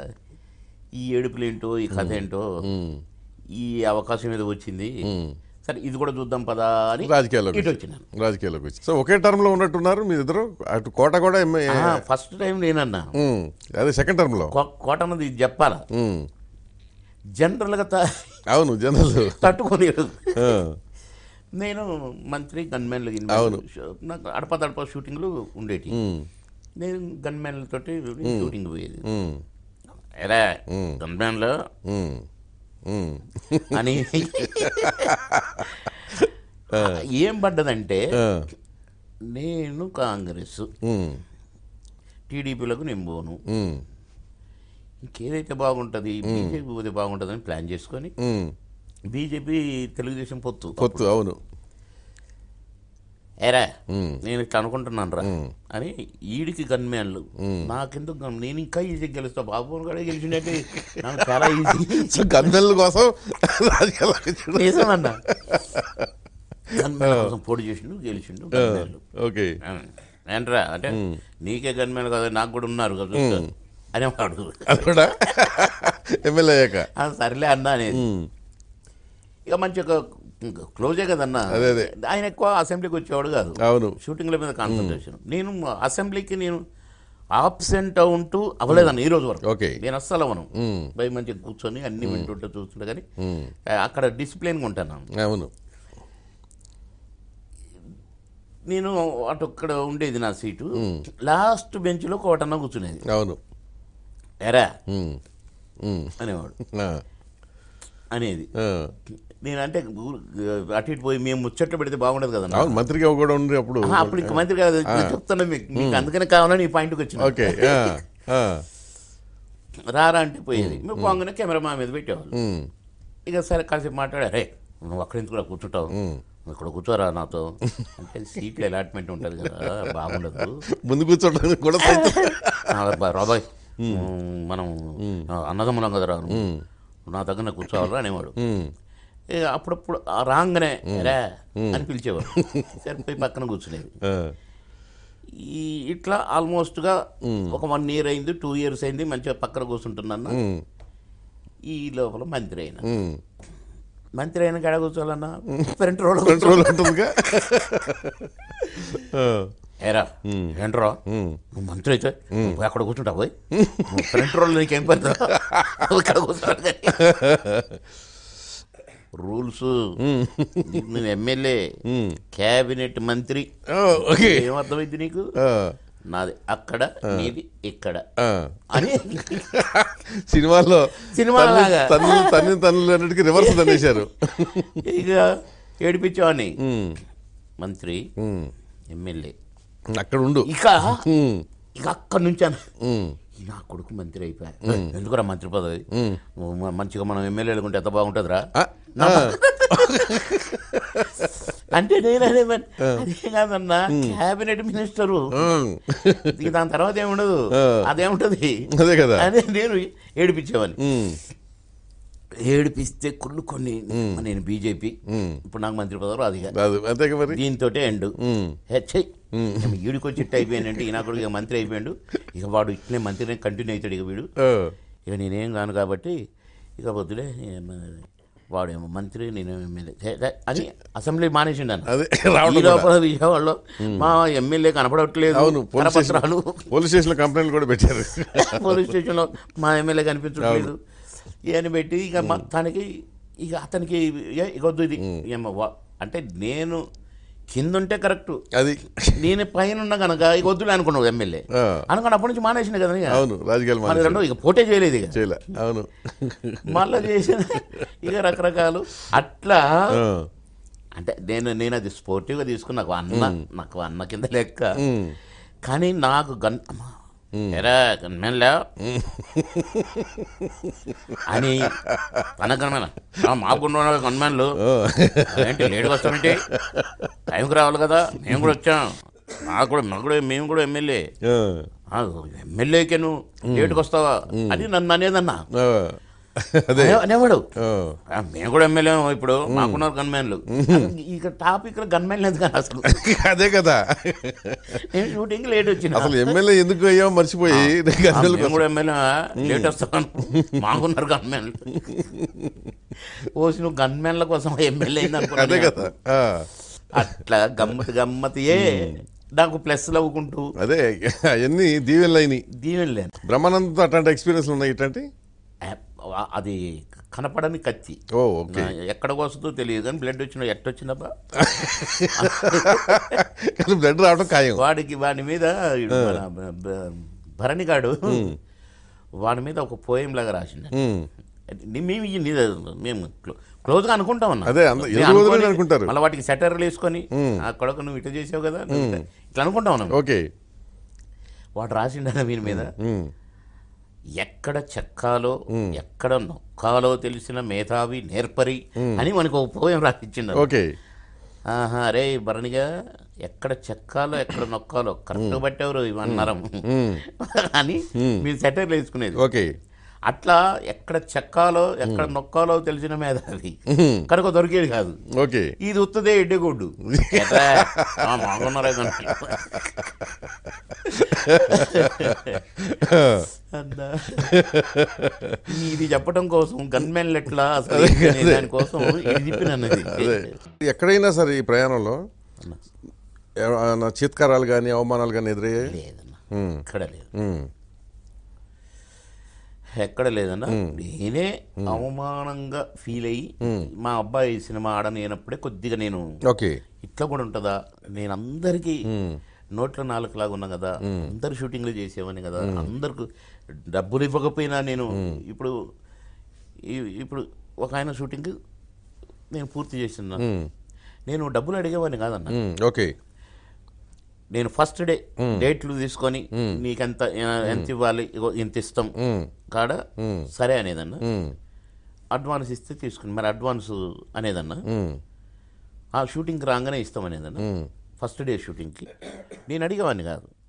ఈ ఏడుపులు ఏంటో ఈ కథ ఏంటో ఉమ్. ఈ అవకాశం ఏదో వచ్చింది ఉమ్. సరే ఇది కూడా చూద్దాం పదా అని రాజకీయాల్లోకి ఇటు వచ్చి- వచ్చినాను రాజకీయాల్లోకి వచ్చి సో ఒకే టర్మ్ లో ఉన్నట్టున్నారు మీ ఇద్దరు అటు కోట కూడా ఎమ్మె- ఫస్ట్ టైం నేనన్నా ఉమ్. అదే సెకండ్ టర్మ్ లో కో- కోట అన్నది ఇది చెప్పాలా ఉమ్. జనరల్గా త- అవును జనరల్ తట్టుకోలేరు ఆ. నేను మంత్రి గన్మెన్లు అవును. నాకు అడప దడప షూటింగ్లు ఉండేటి ఉమ్. నేను గన్మెన్లతోటి షూటింగ్ పోయేది ఉమ్. ఎరా గన్మెన్లు ఉమ్. ఉమ్. అని ఏం పడ్డదంటే ఆ. నేను కాంగ్రెస్ ఉమ్. టీడీపీలకు నేను పోను ఉమ్. ఇంకేదైతే బాగుంటుంది బీజేపీ పోతే బాగుంటుందని ప్లాన్ చేసుకొని ఉమ్. బీజేపీ తెలుగుదేశం పొత్తు పొత్తు అవును ఏరా ఉమ్. నేను ఇట్లా అనుకుంటున్నాను రా అని ఈడికి గన్మేన్లు నాకెందుకు గన్- నేను ఇంకా ఈజీ గెలుస్తా బాబు కూడా గెలిచినట్టే నాకు చాలా ఈజీ సో గన్మెన్ల కోసం రాజకీయాల్లోకి వచ్చాడు. నిజమన్నా గన్మేన్ కోసం పోటీ చేసిండు గెలిచిండు గన్మేన్లు ఓకే ఆ, ఏంట్రా అంటే నీకే గన్మేన్ కదా నాకు కూడా ఉన్నారు కదా చూస్తా. అనేవాడు అది కూడా ఎమ్మెల్యే అయ్యాక ఆ, సర్లే అన్నా అనేది ఉమ్. ఇక మంచి ఒక క్లోజే కదన్నా అదే, అదే. ఆయన ఎక్కువ అసెంబ్లీకి వచ్చేవాడు కాదు అవును షూటింగ్ల మీద కాన్సన్ట్రేషన్ నేను అసెంబ్లీకి నేను ఆబ్సెంట్ ఉంటూ అవ్వలేదన్న ఈ రోజు వరకు ఓకే నేను అస్సలు అవ్వను ఉమ్. భయ మంచిగా కూర్చొని అన్ని వింటుంటే చూస్తుంటే కానీ ఆ, అక్కడ డిసిప్లిన్గా ఉంటాను అవును నేను అటు అక్కడ ఉండేది నా సీటు లాస్ట్ బెంచ్లో కోటన్న కూర్చునేది అవును ఎరా ఉమ్. ఉమ్. అనేవాడు ఆ. అనేది ఆ. నేనంటే ఊరు- అటు ఇటు పోయి మేము ముచ్చట్లు పెడితే బాగుండదు కదా అవును మంత్రిగా కూడా ఉండి అప్పుడు అప్పుడు ఇంక మంత్రి కాదు చెప్తాను మీకు మీకు అందుకనే కావాలని ఈ పాయింట్కి వచ్చిన ఓకే ఆ. ఆ. రారా అంటే పోయేది మేము పోగానే కెమెరా మా మీద పెట్టేవాళ్ళు ఉమ్. ఇక సరే కాసేపు మాట్లాడా రే నువ్వు అక్కడ ఎందుకు కూర్చుంటావు నువ్వు ఇక్కడ కూర్చోరా నాతో అంటే సీట్లు అలాట్మెంట్ ఉంటుంది కదా బాగుండదు ముందు కూర్చోడానికి కూడా సైతం ఆ, బా- రాబాయ్ మనం అన్నదమ్ములం కదరా నువ్వు. నా దగ్గర కూర్చోవాలరా అనేవాడు ఉమ్. ఇక అప్పుడప్పుడు ఆ రాగానే రా అని పిలిచేవాడు సరిపోయి పక్కన కూర్చునేది ఆ. ఈ ఇట్లా ఆల్మోస్ట్గా ఒక వన్ ఇయర్ అయింది టూ ఇయర్స్ అయింది మంచిగా పక్కన కూర్చుంటున్నాను ఉమ్. ఈ లోపల మంత్రి అయినా ఉమ్. మంత్రి అయిన కాడ కూర్చోవాలన్నా ఫ్రంట్ రోడ్ కంట్రోల్ ఉంటుందిగా ఆ. ఏరా ఏంట్రా ఉమ్. నువ్వు మంత్రి అయితే నువ్వు అక్కడ కూర్చుంటావు పోయి నువ్వు ఫ్రంట్ రోడ్ నీకేం పని రా? నువ్వు ఇక్కడ కూర్చోవాలి కానీ. రూల్స్ నేను ఎమ్మెల్యే ఉమ్. క్యాబినెట్ మంత్రి ఓ, ఓకే ఏమర్థమైంది నీకు ఆ. నాది అక్కడ నీది ఇక్కడ ఆ. అని సినిమాల్లో సినిమాలాగా. తన్ను తన్ను తన్నులు అన్నిటికీ రివర్స్ తన్నేశారు ఇక ఏడిపించేవాడిని ఉమ్. మంత్రి ఉమ్. ఎమ్మెల్యే అక్కడ ఉండు ఇక ఉమ్. ఇక అక్కడి నుంచి అన్న ఉమ్. ఈ నా కొడుకు మంత్రి అయిపోయా ఎందుకురా మంత్రి పదవి నువ్వు మ- మంచిగా మనం ఎమ్మెల్యేలు ఉంటే ఎంత బాగుంటుందిరా ఆ. ఆ. అంటే నేను అదే మరి, అదే కాదన్నా క్యాబినెట్ మినిస్టరు ఉమ్. ఇక దాని తర్వాత ఏముండదు ఆ. అదేముంటది అదే కదా అదే నేను ఏడిపించేవాడిని ఉమ్. ఏడిపిస్తే కుళ్ళు కొన్ని నేను బీజేపీ ఉమ్. ఇప్పుడు నాకు మంత్రి పదవి రాదు ఇక రాదు అంతేగా మరి దీంతో ఎండ్ ఉమ్. హెచ్చై ఈడికొచ్చి ఇట్ట అయిపోయానంటే ఈయన కూడా ఇక మంత్రి అయిపోయాడు ఇక వాడు ఇట్లనే మంత్రినే కంటిన్యూ అవుతాడు ఇక వీడు ఆ. ఇక నేనేం కాను కాబట్టి ఇక వద్దులే నేను- వాడేమో మంత్రి నేను ఎమ్మెల్యే హే, హే అని అసెంబ్లీ మానేసిండు అన్న అదే ఈ రావడం లోపల విజయవాడలో మా ఎమ్మెల్యే కనపడట్లేదు అవును పోలీస్ స్టేషన్ కరపత్రాలు పోలీస్ స్టేషన్ లో కంప్లైంట్ కూడా పెట్టారు పోలీస్ స్టేషన్లో మా ఎమ్మెల్యే కనిపించట్లేదు ఇవన్నీ పెట్టి ఇక మొత్తానికి ఇక అతనికి ఏ- ఇక వద్దు ఇది ఏమో వా- అంటే నేను కింద ఉంటే కరెక్ట్ అది నేను పైన ఉన్నా కనుక ఇక వద్దులే అనుకున్నావు ఎమ్మెల్యే ఆ. అనుకుని అప్పటి నుంచి మానేసిన కదా ఇక. అవును రాజకీయాలు మళ్ళీ మానేశారు. రెండో ఇక పోటే చేయలేదు ఇక చేయలే అవును మళ్ళీ చేసిన ఇక రకరకాలు అట్లా ఆ. అంటే నేను నేను అది స్పోర్టివ్గా తీసుకుని నాకు అన్న నాకు అన్న కింద లెక్క ఉమ్. కానీ నాకు గన్ అమ్మా, ఎరా గన్మెన్లా అని తన గన్మెన్ మాకున్న గన్మెన్లు ఏంటి లేటుగా వస్తామంటే టైంకి రావాలి కదా మేము కూడా వచ్చాం నాకు కూడా మాకు కూడా మేము కూడా ఎమ్మెల్యే ఆ. ఎమ్మెల్యేకే నువ్వు లేటుగా వస్తావా అని నన్ను అనేదన్నా ఆ. అదే అనే- అనేవాడు ఆ. ఆ, మేము కూడా ఎమ్మెల్యే ఇప్పుడు మాకున్నారు గన్మెన్లు ఇక టాపిక్ గన్మెన్ లేదు కానీ అసలు అదే కదా నేను షూటింగ్ లేట్ వచ్చిన అసలు ఎమ్మెల్యే ఎందుకు అయ్యామో మర్చిపోయి ఆ, గన్నెల మేము కూడా ఎమ్మెల్యే లేట్ వస్తాను మాకున్నారు గన్మెన్లు పోసి నువ్వు గన్మెన్ల కోసం ఎమ్మెల్యే అయింది అదే అనుకున్నా కదా ఆ. అట్లా గమ్మత్ గమ్మతియే నాకు ప్లస్ లవ్వుకుంటూ అదే అవన్నీ దీవెనలు అయినాయి దీవెన లేను బ్రహ్మానందంతో అట్లాంటి ఎక్స్పీరియన్స్ ఉన్నాయి ఇట్లాంటి ఆ, అది కనపడని కత్తి ఓ ఓకే నా ఎక్కడికి వస్తుందో తెలియదు కానీ బ్లడ్ వచ్చిన ఎట్టొచ్చిందబ్బా కానీ బ్లడ్ రావడం ఖాయం వాడికి వాడి మీద మన బ- బ- భరణిగాడు వాడి మీద ఒక పోయం లాగా రాసిండు ఉమ్. ని- మేము ఈ ని- మేము క్లో- క్లోజ్గా అనుకుంటాం అన్న అదే, అంద- మేము ఎదురు వదిలి అనుకొని అనుకుంటారు. మళ్ళీ వాటికి సెటర్లు వేసుకొని ఆ కొడుకు నువ్వు ఇట్లా చేసావు కదా నువ్వు ఇట్లా- ఇట్లా అనుకుంటాం అన్న ఓకే వాడు రాసిండన్న వీని మీద ఉమ్. ఎక్కడ చెక్కాలో ఎక్కడ నొక్కాలో తెలిసిన మేధావి నేర్పరి అని మనకు ఒక పోయం రాసిచ్చిండు ఓకే ఆహా రే భరణిగా ఎక్కడ చెక్కాలో ఎక్కడ నొక్కాలో కరెక్ట్ పట్టేవారు ఇవన్నరం అని మీరు సెటర్లు వేసుకునేది ఓకే అట్లా ఎక్కడ చెక్కాలో ఎక్కడ నొక్కాలో తెలిసిన మేధావి కనుక దొరికేది కాదు ఓకే ఇది ఉత్తదే ఎడ్డగొడ్డు ఎట్రా? ఆ, బాగున్నారా కనుక. అన్నా. ఇది చెప్పడం కోసం గన్మెన్లు ఎట్లా అసలు ఏంటి అనే దానికోసం ఇది చెప్పినన్నది అదే ఎక్కడైనా సరే ఈ ప్రయాణంలో ఏమన్నా చీత్కారాలు కానీ అవమానాలు కానీ ఎదురయ్యాయి లేదన్న ఉమ్. ఎక్కడ లేదు ఉమ్. ఎక్కడ లేదన్న నేనే అవమానంగా ఫీల్ అయ్యి మా అబ్బాయి సినిమా ఆడనేనప్పుడే కొద్దిగా నేను ఓకే ఇట్లా కూడా ఉంటుందా నేను అందరికీ నోట్ల నాలుగు లాగా ఉన్నా కదా అందరు షూటింగ్లు చేసేవాని కదా అందరికి డబ్బులు ఇవ్వకపోయినా నేను ఇప్పుడు ఈ- ఇప్పుడు ఒక ఆయన షూటింగ్ నేను పూర్తి చేస్తున్నా నేను డబ్బులు అడిగేవాడిని కాదన్న ఉమ్. ఓకే నేను ఫస్ట్ డే డేట్లు తీసుకొని నీకెంత ఎంత ఇవ్వాలి ఇగో ఇంత ఇస్తాం కాడ సరే అనేదన్న ఉమ్. అడ్వాన్స్ ఇస్తే తీసుకుని మరి అడ్వాన్స్ అనేదన్న ఉమ్. ఆ షూటింగ్కి రాగానే ఇస్తాం అనేదన్న ఫస్ట్ డే షూటింగ్కి నేను అడిగేవాడిని కాదు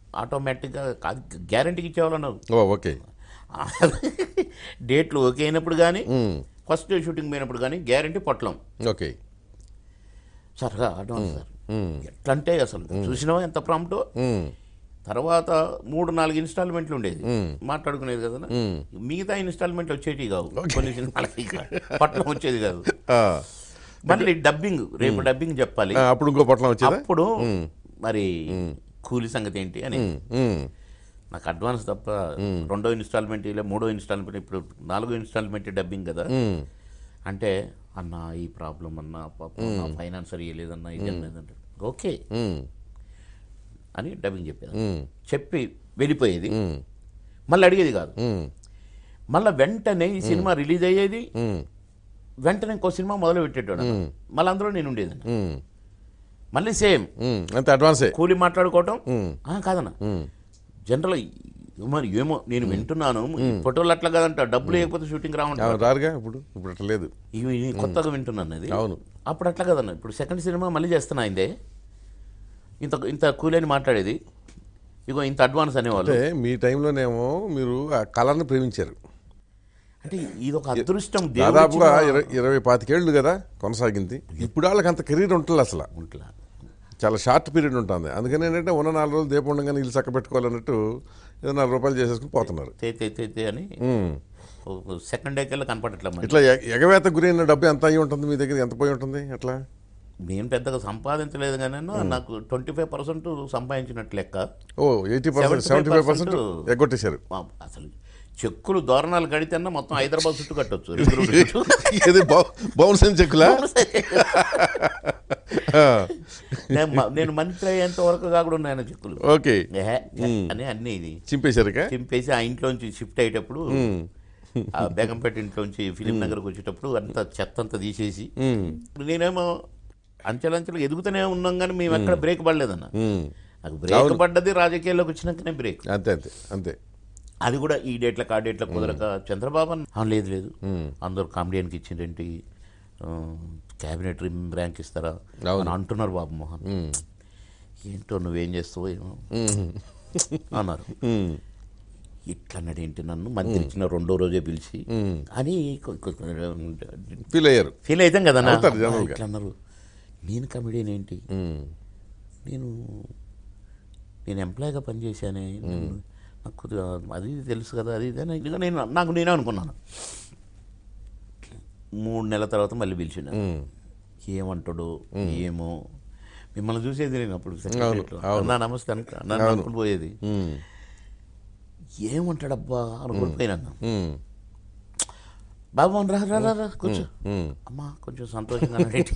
ఆటోమేటిక్గా కాదు గ్యారంటీకి ఇచ్చేవాళ్ళు నాకు ఓ ఓకే డేట్లు ఓకే అయినప్పుడు కానీ ఫస్ట్ డే షూటింగ్ పోయినప్పుడు కానీ గ్యారంటీ పొట్లం ఓకే సరగా అడ్వాన్స్ సార్ ఎట్లా అంటే అసలు చూసినావా ఎంత ప్రాంప్ట్ మ్మ్. తర్వాత మూడు నాలుగు ఇన్స్టాల్మెంట్లు ఉండేది మాట్లాడుకునేది కదా మిగతా ఇన్స్టాల్మెంట్లు వచ్చేటివి కావు కొన్ని సినిమాలకి పట్నం వచ్చేది కాదు ఆ, మళ్ళీ డబ్బింగ్ రేపు డబ్బింగ్ చెప్పాలి ఆ, అప్పుడు ఇంకో పట్లం వచ్చేదా అప్పుడు మరి కూలి సంగతి ఏంటి అని మ్మ్. నాకు అడ్వాన్స్ తప్ప రెండో ఇన్స్టాల్మెంట్ ఇలా మూడో ఇన్స్టాల్మెంట్ ఇప్పుడు నాలుగో ఇన్స్టాల్మెంట్ డబ్బింగ్ కదా మ్మ్. అంటే అన్న ఈ ప్రాబ్లం అన్న పాపం నా ఫైనాన్సర్ ఇవ్వలేదన్న ఇది అన్నదంటే ఓకే మ్మ్. అని డబ్బింగ్ చెప్పేది మ్మ్. చెప్పి వెళ్ళిపోయేది మ్మ్. మళ్ళీ అడిగేది కాదు మ్మ్. మళ్ళీ వెంటనే ఈ సినిమా రిలీజ్ అయ్యేది మ్మ్. వెంటనే ఇంకో సినిమా మొదలు పెట్టేటాడు మళ్ళీ అందులో నేను ఉండేది మ్మ్. మళ్ళీ సేమ్ మ్మ్. అంత అడ్వాన్సే కూలి మాట్లాడుకోవటం మ్మ్. ఆ, కాదన్న మ్మ్. జనరల్ మరి ఏమో నేను వింటున్నాను ఫోటోలు అట్లా కాదంట డబ్బులు లేకపోతే షూటింగ్ రావంట ఆ, రారుగా ఇప్పుడు ఇప్పుడు అట్లా లేదు ఇవి ఇవి కొత్తగా వింటున్నాను అది అవును. అప్పుడు అట్లా కదన్న ఇప్పుడు సెకండ్ సినిమా మళ్ళీ చేస్తున్నా అయిందే ఇంత ఇంత కూలని మాట్లాడేది ఇగో ఇంత అడ్వాన్స్ అనేవాళ్ళు అంటే మీ టైంలోనేమో మీరు ఆ కళను ప్రేమించారు అంటే ఇది ఒక అదృష్టం దేవుడు దాదాపుగా ఇచ్చిన- ఇరవై ఇరవై పాతికేళ్ళు కదా కొనసాగింది ఇప్పుడు వాళ్ళకి అంత కెరీర్ ఉంటుంది అసలు ఉంట్లా. చాలా షార్ట్ పీరియడ్ ఉంటుంది అందుకని ఏంటంటే ఉన్న నాలుగు రోజులు దీపం ఉండగానే ఇల్లు చక్క పెట్టుకోవాలన్నట్టు ఏదో నాలుగు రూపాయలు చేసేసుకుని పోతున్నారు తే తే తే తే అని మ్మ్. సెకండ్ డే కల్లా కనపడట్లే మరి ఇట్లా ఎ- ఎగవేత గురైన డబ్బు ఎంత అయ్యి ఉంటుంది మీ దగ్గర ఎంత పోయి ఉంటుంది అట్లా నేను పెద్దగా సంపాదించలేదు కానీ నాకు ట్వంటీ ఫైవ్ పర్సెంట్ సంపాదించినట్టు లెక్క ఓ eighty percent seventy five percent ఎగ్గొట్టేశారు మా- అసలు చెక్కులు దోరణాలు కడితేనా మొత్తం హైదరాబాద్ చుట్టూ కట్టొచ్చు రింగ్ రోడ్డు చుట్టూ. ఏది బౌన్స్ అని చెక్కులా నేను మ- నేను మంత్రి అయ్యేంత వరకు కాకుండా ఉన్నాయన్న చెక్కులు ఓకే ఏహే, అని అన్నీ ఇది చింపేశారుగా చింపేసి ఆ ఇంట్లోంచి షిఫ్ట్ అయ్యేటప్పుడు ఆ బేగంపేట ఇంట్లోంచి ఫిలిం నగర్కి వచ్చేటప్పుడు అంతా చెత్త అంతా తీసేసి నేనేమో అంచెలంచెలు ఎదుగుతూనే ఉన్నాం కానీ మేము ఎక్కడ బ్రేక్ పడలేదన్న మ్మ్. నాకు బ్రేక్ పడ్డది రాజకీయాల్లోకి వచ్చినాకనే బ్రేక్ అంతే అంతే అంతే అది కూడా ఈ డేట్లకు ఆ డేట్లకు కుదరక చంద్రబాబు అన్న, "ఆ, లేదు లేదు అందరూ కామెడియన్కి ఇచ్చిండేంటి క్యాబినెట్ ర్యాంక్ ఇస్తారా అని అంటున్నారు బాబు మోహన్ ఏంటో నువ్వేం చేస్తావో ఏమో అన్నారు మ్మ్. ఇట్లా అన్నాడు ఏంటి నన్ను మంత్రి ఇచ్చిన రెండో రోజే పిలిచి అని ఫీల్ అయ్యారు ఫీల్ అవుతాం కదా నా. అవుతారు జనరల్గా. ఇట్లా అన్నారు నేను కమెడియన్ ఏంటి మ్మ్. నేను నేను ఎంప్లాయ్గా పనిచేశానే నన్ను- నాకు కొద్దిగా అది ఇది తెలుసు కదా అది ఇది అని ఇదిగా నేను నాకు నేనే అనుకున్నాను మూడు నెలల తర్వాత మళ్ళీ పిలిచిండు మ్మ్. ఏమంటాడు ఏమో మిమ్మల్ని చూసేది నేను అప్పుడు అవును, సెక్రటరీలో. అవును. అన్నా నమస్తే అనుకు అన్నా అనుకుని పోయేది మ్మ్. ఏమంటాడబ్బా అనుకుని పోయినా మ్మ్. బాబు రా రా రా రా కూర్చో మ్మ్. అమ్మా కొంచెం సంతోషంగా ఉన్నాడేంటి?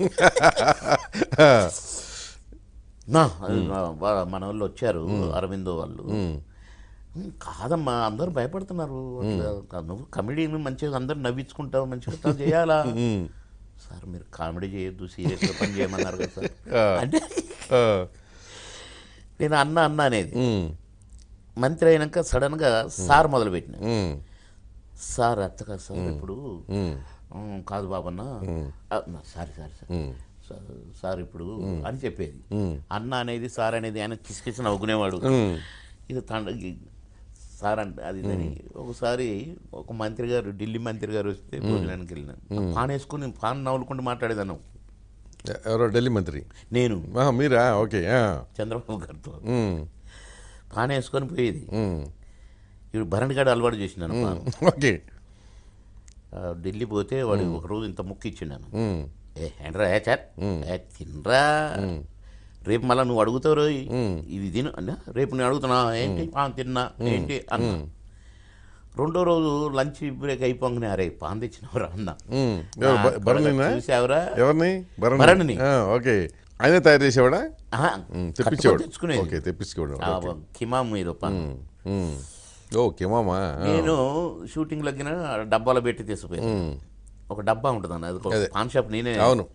నా అది నా వా- మన వాళ్ళు వచ్చారు అరవిందో వాళ్ళు "ఉమ్, కాదమ్మా అందరూ భయపడుతున్నారు అట్లా కాదు, నువ్వు కమెడీని మంచిగా అందరు నవ్వించుకుంటావు మంచిగా చేయాలా సార్ మీరు కామెడీ చేయొద్దు సీరియస్గా పని చేయమన్నారు కదా సార్ అంటే ఆ. నేను అన్న అన్న అనేది మ్మ్. మంత్రి అయినాక సడన్గా సార్ మొదలుపెట్టిన మ్మ్. సార్ అత్త కాదు సార్ ఇప్పుడు మ్మ్. "ఉమ్, కాదు బాబన్న ఆ, నా, sorry sorry sir sir, sir ఇప్పుడు అని చెప్పేది అన్న అనేది సార్ అనేది ఆయన కిసికిసి నవ్వుకునేవాడు మ్మ్. ఇది తండ ఈ- సార్ అంటే అది ఇదని ఒకసారి ఒక మంత్రి గారు ఢిల్లీ మంత్రి గారు వస్తే భోజనానికి వెళ్ళినాను పాన్ వేసుకుని పాన్ నవ్వులుకుంటూ మాట్లాడేదాను ఎవరో ఢిల్లీ మంత్రి నేను ఆహా, మీరా ఓకే ఆ. చంద్రబాబు గారితో మ్మ్. పాన్ వేసుకొని పోయేది మ్మ్. ఇప్పుడు భరణ్ గారు అలవాటు చేసినాను పాన్ ఓకే ఆ, ఢిల్లీ పోతే వాడు ఒక రోజు ఇంత ముక్కు ఇచ్చిండాను మ్మ్. ఏ ఏంట్రా ఏ చార్ ఏ తినరా రేపు మళ్ళీ నువ్వు అడుగుతావు రోయ్ ఇది తిను అన్నా రేపు నేను అడుగుతున్నా ఏంటి "ఆ, తిన్నా ఏంటి అన్న రెండో రోజు లంచ్ బ్రేక్ అయిపోగానే అరే పాన్ తెచ్చినవరా అన్న మ్మ్. ఎవరు, భ- భరణినా చూసావురా ఎవరిని భరణి భరణిని. ఆ, ఓకే ఆయనే తయారు చేసేవాడా ఆహా, మ్మ్. కట్టుకొని తెప్పించేవాడు తెచ్చుకునేది ఓకే తెప్పించుకోవడం ఆ, కిమాం మీద పాన్ మ్మ్. ఓకే మామా నేను షూటింగ్ లగ్గిన డబ్బాలో పెట్టి తీసుకుపోయాను ఒక డబ్బా ఉంటుంది అన్న అది ఒక పాన్ షాప్ నేనే అవును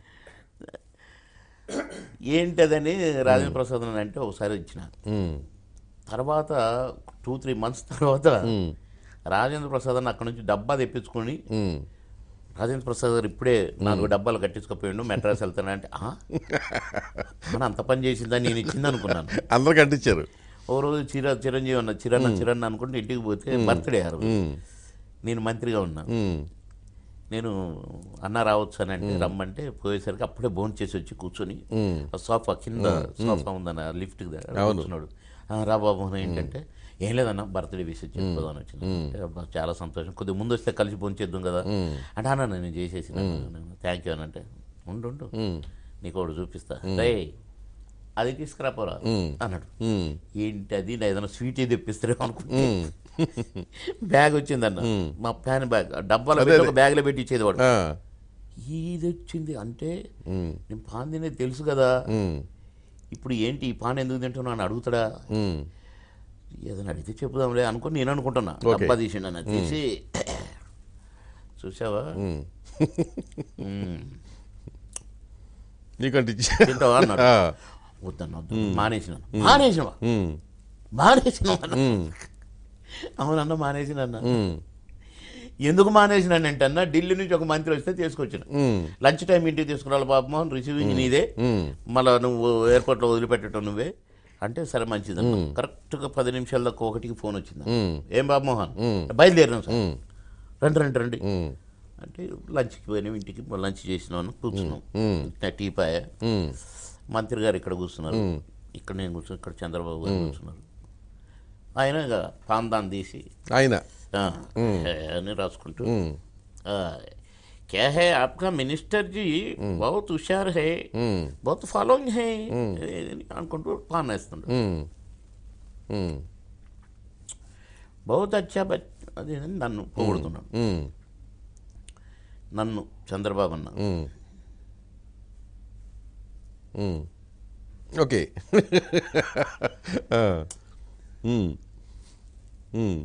ఏంటదని రాజేంద్ర ప్రసాద్ అని అంటే ఒకసారి ఇచ్చిన మ్మ్. తర్వాత టూ త్రీ మంత్స్ తర్వాత రాజేంద్ర ప్రసాద్ అని అక్కడ నుంచి డబ్బా తెప్పించుకొని మ్మ్. రాజేంద్ర ప్రసాద్ గారు ఇప్పుడే నాలుగు డబ్బాలు కట్టించుకుపోయాడు మెడ్రాస్ వెళ్తానంటే "ఆ? మన అంత పని చేసిందని నేను ఇచ్చింది అనుకున్నాను అందరికి అంటించారు ఓ రోజు చిర చిరంజీవి అన్న చిరన్న చిరన్న అనుకుంటే ఇంటికి పోతే బర్త్డే ఆ రోజు ఉమ్, నేను మంత్రిగా ఉన్నా ఉమ్, నేను అన్న రావచ్చు అని అంటే రమ్మంటే పోయేసరికి అప్పుడే భోజనం చేసి వచ్చి కూర్చొని ఉమ్. ఆ సోఫా కింద సోఫా ఉందన్న లిఫ్ట్ కూర్చున్నాడు "ఆ, రా బాబు అని ఏంటంటే ఏం లేదన్న బర్త్డే విష్ చేసుకోదాని వచ్చిన అంటే, "అబ్బా, చాలా సంతోషం కొద్దిగా ముందు వస్తే కలిసి భోజనం చేద్దాం కదా అంటే అన్న నేను చేసేసి థ్యాంక్ యూ అని అంటే ఉండు ఉండు నీకు ఒకటి చూపిస్తా రే అది తీసుకురాపోరా అన్నాడు ఉమ్, ఏంటి అది నా ఏదైనా స్వీట్ తెప్పిస్తారేమో అనుకుంటే బ్యాగ్ వచ్చిందన్న మా ప్యాన్ బ్యాగ్ డబ్బాలో పెట్టి ఒక బ్యాగ్లో పెట్టి ఇచ్చేది వాడు ఆ, ఇది వచ్చింది అంటే ఉమ్, నేను పాన్ తినేది తెలుసు కదా ఉమ్, ఇప్పుడు ఏంటి ఈ పాన్ ఎందుకు తింటున్నావు అని అడుగుతాడా ఉమ్. ఏదైనా అడిగితే చెప్పుదాంలే అనుకుని నేను అనుకుంటున్నా Okay. డబ్బా తీసిండు అన్న తీసి చూసావా ఉమ్. మ్మ్. నీకంటే ఇచ్చి తింటావా అన్నాడు ఆ, వద్దన్న వద్దు మానేసిన మానేసినవా ఉమ్, మానేసిన ఉమ్, అవునన్న మానేసిన అన్న ఉమ్, ఎందుకు మానేసినానంటే అన్న ఢిల్లీ నుంచి ఒక మంత్రి వస్తే తీసుకొచ్చిన ఉమ్, లంచ్ టైం ఇంటికి తీసుకురావాలి పాపమోహన్ రిసీవింగ్ నీదే ఉమ్. మళ్ళీ నువ్వు ఎయిర్పోర్ట్లో వదిలిపెట్టడం నువ్వే అంటే సరే మంచిది అన్న. కరెక్ట్గా పది నిమిషాల దాకా ఒకటికి ఫోన్ వచ్చింది ఉమ్. ఏం బాబు మోహన్ బయలుదేరినాం సార్ ఉమ్. రండి రండి రండి ఉమ్. అంటే లంచ్కి పోయినాం ఇంటికి లంచ్ చేసినాను కూర్చున్నాం ఉమ్. నా టీ పాయ ఉమ్. మంత్రి గారు ఇక్కడ కూర్చున్నారు ఇక్కడ నేను కూర్చున్నా ఇక్కడ చంద్రబాబు గారు కూర్చున్నారు ఆయన ఇక పాందాన్ తీసి ఆయన ఆ, అని రాసుకుంటూ ఉమ్. ఆ, क्या है आपका मिनिस्टर जी बहुत हुशार है ఉమ్. बहुत ఫాలోయింగ్ है అనుకుంటూ పాన్ వేస్తుండ్రు ఉమ్. ఉమ్. బహుత్ అచ్చా బచ్ అది ఇది అని నన్ను పొగుడుతున్నాడు ఉమ్. నన్ను చంద్రబాబు అన్న ఉమ్. ఉమ్. ఓకే ఆ. ఉమ్. ఉమ్.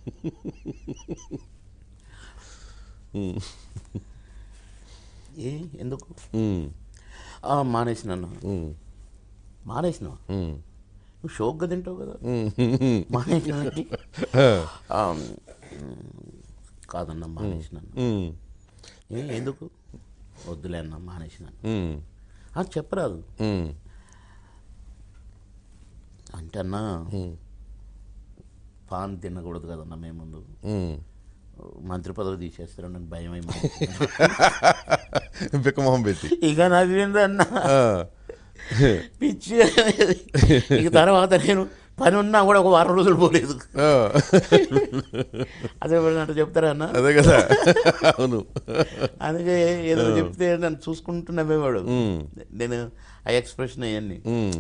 ఏ ఎందుకు ఉమ్. ఆ, మానేసిన అన్న ఉమ్. మానేసిన ఉమ్. నువ్వు షోక్గా తింటావు కదా ఉమ్. ఉమ్. మానేసిన అంటే, ఆ. ఆ, కాదన్న మానేసిన అన్న. ఉమ్. ఏ ఎందుకు వద్దులే అన్న మానేసిన ఉమ్. ఆ, చెప్పరాదు ఉమ్. అంటే అన్న పాన్ తినకూడదు కదన్న మేము ముందు ఉమ్. మంత్రి పదవి తీసేస్తారు నాకు భయం అయి బిక్కమొహం పెట్టి ఇక నవ్వింది అన్న ఆ. పిచ్చి అనేది. ఇక తర్వాత నేను పని ఉన్నా కూడా ఒక వారం రోజులు పోలేదు ఆ. అదే అంటే చెప్తారా అన్న అదే కదా అవును అందుకే ఏదో చెప్తే నన్ను చూసుకుంటూ నవ్వేవాడు ఉమ్. నేను ఆ ఎక్స్ప్రెషన్ అవన్నీ ఉమ్.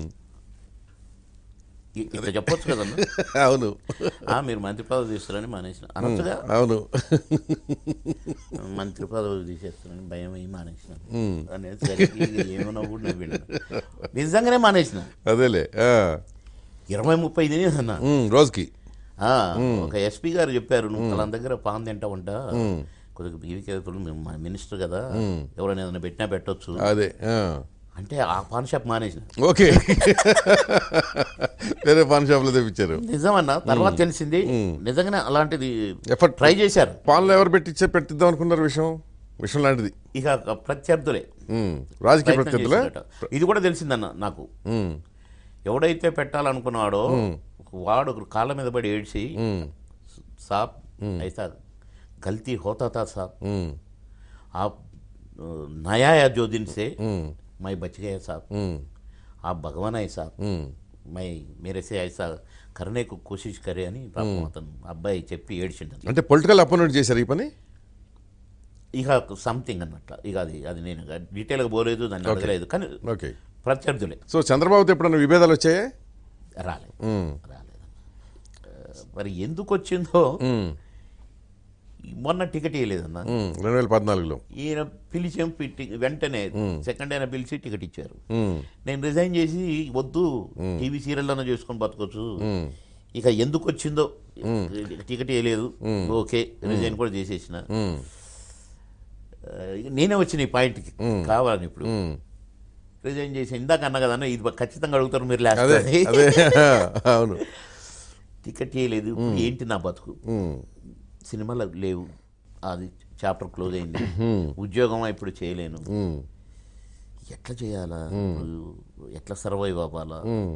ఇ- ఇట్లా చెప్పొచ్చు కదన్న అవును ఆ, మీరు మంత్రి పదవి తీస్తారని మానేసిన అనొచ్చుగా అవును మంత్రి పదవి తీసేస్తారని భయం అయ్యి మానేసిన ఉమ్. అనేసరికి ఇక ఏమన్నా కూడా నవ్విండు. నిజంగానే మానేసిన అదేలే ఆ. ఇరవై ముప్పై తినేదన్న ఉమ్. రోజుకి ఆ, ఒక ఎస్పీ గారు చెప్పారు నువ్వు వాళ్ళ దగ్గర పాన్ తింటావంట కొద్దిగా బీవీకేతులు మినిస్టర్ కదా ఎవరైనా ఏదైనా పెట్టినా పెట్టొచ్చు అదే ఆ. అంటే ఆ పాన్ షాప్ మానేసిన ఓకే వేరే పాన్ షాప్లో తెప్పించారు నిజమన్న తర్వాత తెలిసింది నిజంగానే అలాంటిది ఎఫర్ట్ ట్రై చేశారు పాన్లో ఎవరు పెట్టించే పెట్టిద్దాం అనుకున్నారు విషయం విషయం లాంటిది ఇక ప్రత్యర్థులే ఉమ్. రాజకీయ ప్రయత్నం ప్రత్యర్థులే చేశారట. ఇది కూడా తెలిసిందన్న నాకు ఉమ్. ఎవడైతే పెట్టాలనుకున్నాడో వాడు కాళ్ళ మీద పడి ఏడ్చి ఉమ్. సాబ్ ఐసా గల్తీ హోతా తా సాబ్ ఉమ్. आप अ, नया या जो दिन से ఉమ్. मैं बच गया साहब ఉమ్. आप भगवान है साहब ఉమ్. मैं मेरे से ऐसा करने को कोशिश करे అని పాపం అతను అబ్బాయి చెప్పి ఏడ్చిండు అంటే పొలిటికల్ అపోనెంట్ చేశారు ఈ పని ఇక సంథింగ్ అన్నట్ల ఇక అది అది నేను డీటెయిల్గా పోలేదు దాన్ని అడగలేదు కానీ ఓకే ప్రత్యర్థులే సో చంద్రబాబుతో ఎప్పుడైనా విభేదాలు వచ్చాయా రాలేదు ఉమ్. రాలేదు మరి ఎందుకు వచ్చిందో ఉమ్. మొన్న టికెట్ ఇవ్వలేదన్న ఉమ్. రెండు వేల పద్నాలుగులో ఈయన పిలిచాం పిట్టి వెంటనే సెకండ్ అయినా పిలిచి టికెట్ ఇచ్చారు ఉమ్. నేను రిజైన్ చేసి వద్దు టీవీ సీరియల్లోనే చేసుకొని బతకొచ్చు ఉమ్. ఇక ఎందుకు వచ్చిందో టికెట్ వేయలేదు ఓకే రిజైన్ కూడా చేసేసిన ఉమ్. ఆ, ఇక నేనే వచ్చిన ఈ పాయింట్కి కావాలని ఇప్పుడు ఉమ్. రిజైన్ చేసి ఇందాక అన్న కదన్న ఇది ఖచ్చితంగా అడుగుతారు మీరు అదే లాస్ట్ అదే అవును టికెట్ వేయలేదు ఇప్పుడు ఏంటి నా బతుకు ఉమ్. సినిమాలు లేవు అది చాప్టర్ క్లోజ్ అయింది ఉద్యోగం ఇప్పుడు చేయలేను ఉమ్. ఎట్లా చేయాలా ఇప్పుడు ఎట్లా సర్వైవ్ అవ్వాలా ఉమ్.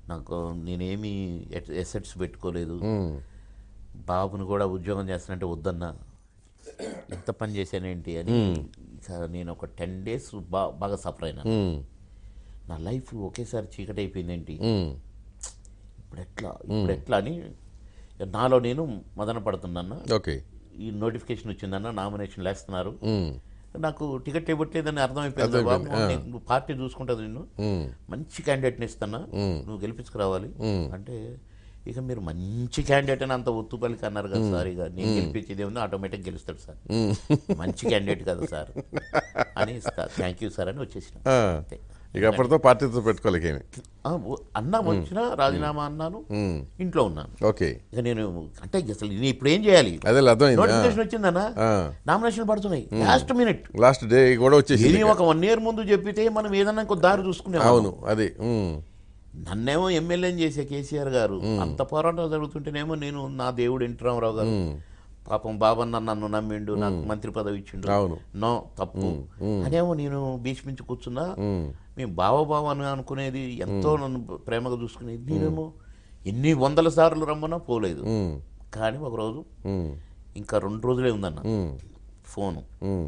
నాకు నేనేమి ఎసెట్స్ పెట్టుకోలేదు ఉమ్, బాబుని కూడా ఉద్యోగం చేస్తానంటే వద్దన్నా ఇంత పని చేశానేంటి అని ఇక నేను ఒక టెన్ డేస్ బా బాగా సఫర్ అయినా ఉమ్, నా లైఫ్ ఒకేసారి చీకటి అయిపోయిందేంటి ఉమ్, ఇప్పుడు ఎట్లా ఇప్పుడు ఎట్లా అని నాలో నేను మదన పడుతున్నాను ఓకే ఈ నోటిఫికేషన్ వచ్చిందన్న నామినేషన్ వేస్తున్నారు ఉమ్, నాకు టికెట్ ఇవ్వట్లేదని అర్థమైపోయింది బాబు నేను పార్టీ చూసుకుంటుంది నిన్ను ఉమ్, మంచి క్యాండిడేట్ని ఇస్తున్నా నువ్వు గెలిపించుకురావాలి అంటే ఇక మీరు మంచి క్యాండిడేట్ అని అంత ఒత్తు పలికి అన్నారు కదా సార్ ఇక నేను గెలిపించేది ఏముంది ఆటోమేటిక్ గెలుస్తాడు సార్ ఉమ్. మంచి క్యాండిడేట్ కదా సార్ అని ఇస్తా థ్యాంక్ యూ సార్ అని వచ్చేసిన ఆ, అంతే. ఇక అప్పటితో పార్టీతో పెట్టుకోలేకేమి ఆ, ఓ- అన్నా వచ్చినా రాజీనామా అన్నాను ఉమ్, ఇంట్లో ఉన్నాను ఓకే ఇక నేను అంటే అసలు నేను ఇప్పుడు ఏం చేయాలి అదే అర్థమైంది నోటిఫికేషన్ వచ్చిందన్నా ఆ, నామినేషన్ పడుతున్నాయి లాస్ట్ మినిట్ లాస్ట్ డే కూడా వచ్చేసి ఇది ఒక వన్ ఇయర్ ముందు చెప్పితే మనం ఏదన్నా ఇంకో దారి చూసుకునే అవును అది ఉమ్, నన్నేమో ఎమ్మెల్యేని చేసే కేసీఆర్ గారు అంత పోరాటం జరుగుతుంటేనేమో నేను నా దేవుడు ఎన్టీ రామారావు గారు పాపం బాబన్న నన్ను నమ్మిండు నాకు మంత్రి పదవి ఇచ్చిండు అవును. నో తప్పు అదేమో నేను భీష్మించి కూర్చున్నా ఉమ్, మేము బావ బావ అని అనుకునేది ఎంతో నన్ను ప్రేమగా చూసుకునేది నేనేమో ఎన్ని వందల సార్లు రమ్మన్నా పోలేదు ఉమ్, కానీ ఒకరోజు ఉమ్, ఇంకా రెండు రోజులే ఉందన్న ఉమ్, ఫోను ఉమ్,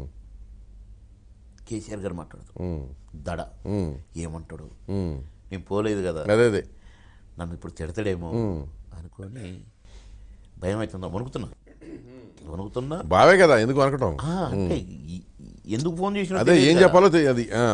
కేసీఆర్ గారు మాట్లాడుతాడు ఉమ్, దడ ఉమ్, ఏమంటాడు ఉమ్. నేను పోలేదు కదా అదే అదే నన్ను ఇప్పుడు తిడతాడేమో అనుకొని భయం అవుతుందా వణుకుతున్నా వణుకుతున్నా బావే కదా ఎందుకు అనకటం ఆ, అంటే ఈ- ఎందుకు ఫోన్ చేసిన అదే ఏం చెప్పాలో తె- అది ఆ,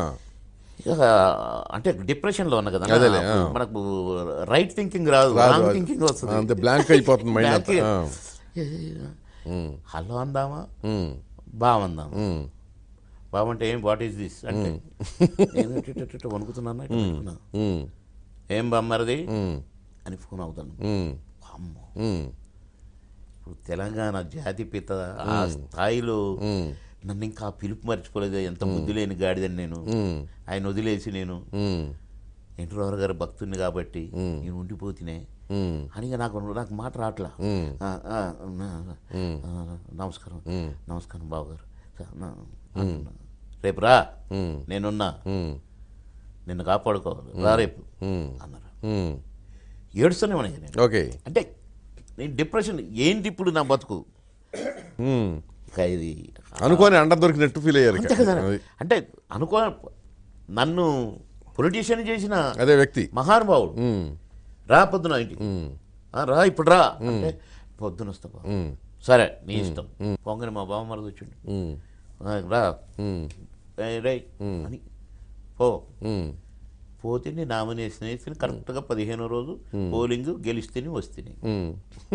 అంటే డిప్రెషన్ లో ఉన్నా కదా అదేలే, ఆ. మనకు రైట్ థింకింగ్ రాదు రాదు, రాంగ్ అది. థింకింగ్ వస్తుంది అంతే బ్లాంక్ అయిపోతుంది మైండ్ అంతా Blank. ఆ, ఉమ్, హలో అందామా ఉమ్, బాగుందాం ఉమ్, బాగుంటే ఏం వాట్ ఈస్ దిస్ అంటే నేను ఇటు ఇటు ఇటు వణుకుతున్నాను ఇటు పెట్టుకున్నా. ఉమ్, ఏం బామ్మరిది ఉమ్, అని ఫోన్ అవుతాను ఉమ్, అమ్మో ఉమ్, ఇప్పుడు తెలంగాణ జాతిపిత ఆ స్థాయిలో ఉమ్, నన్ను ఇంకా ఆ పిలుపు మర్చిపోలేదు ఎంత బుద్ధి లేని గాడిదని నేను ఉమ్, ఆయన వదిలేసి నేను ఉమ్, ఎన్టీఆర్ గారి భక్తుడిని కాబట్టి నేను ఉండిపోతినే ఉమ్, అని ఇక నాకు నాకు మాట రావట్లా ఉమ్, ఆ, ఆ, నా- ఆ, నమస్కారం నమస్కారం బావగారు స- నా- అంటున్నా. రేపు రా ఉమ్, నేనున్నా ఉమ్, నిన్ను కాపాడుకోవాలి రా రేపు ఉమ్, అన్నారు ఉమ్. ఏడుస్తూనే ఉన్నాయి నేను ఓకే అంటే నేను డిప్రెషన్ ఏంటి ఇప్పుడు నా బతుకు ఉమ్. ఇక ఇది అనుకోని అండ దొరికినట్టు ఫీల్ అయ్యారు ఇక. అంతే కదా అది. అంటే అనుకో నన్ను పొలిటీషియన్ చేసిన అదే వ్యక్తి మహానుభావుడు ఉమ్, రా పొద్దున ఇంటికి ఉమ్, ఆ, రా ఇప్పుడు రా అంటే పొద్దున వస్తా బావ. ఉమ్, సరే నీ ఇష్టం పొంగని మా బావ మరది వచ్చిండు ఉమ్, ఆ, రా ఉమ్, ఏయ్, రేయ్ అని పో ఉమ్, పోతే నామినేషన్ వేసి కరెక్ట్గా పదిహేనో రోజు పోలింగ్ గెలిస్తేనే వస్తేనే ఉమ్.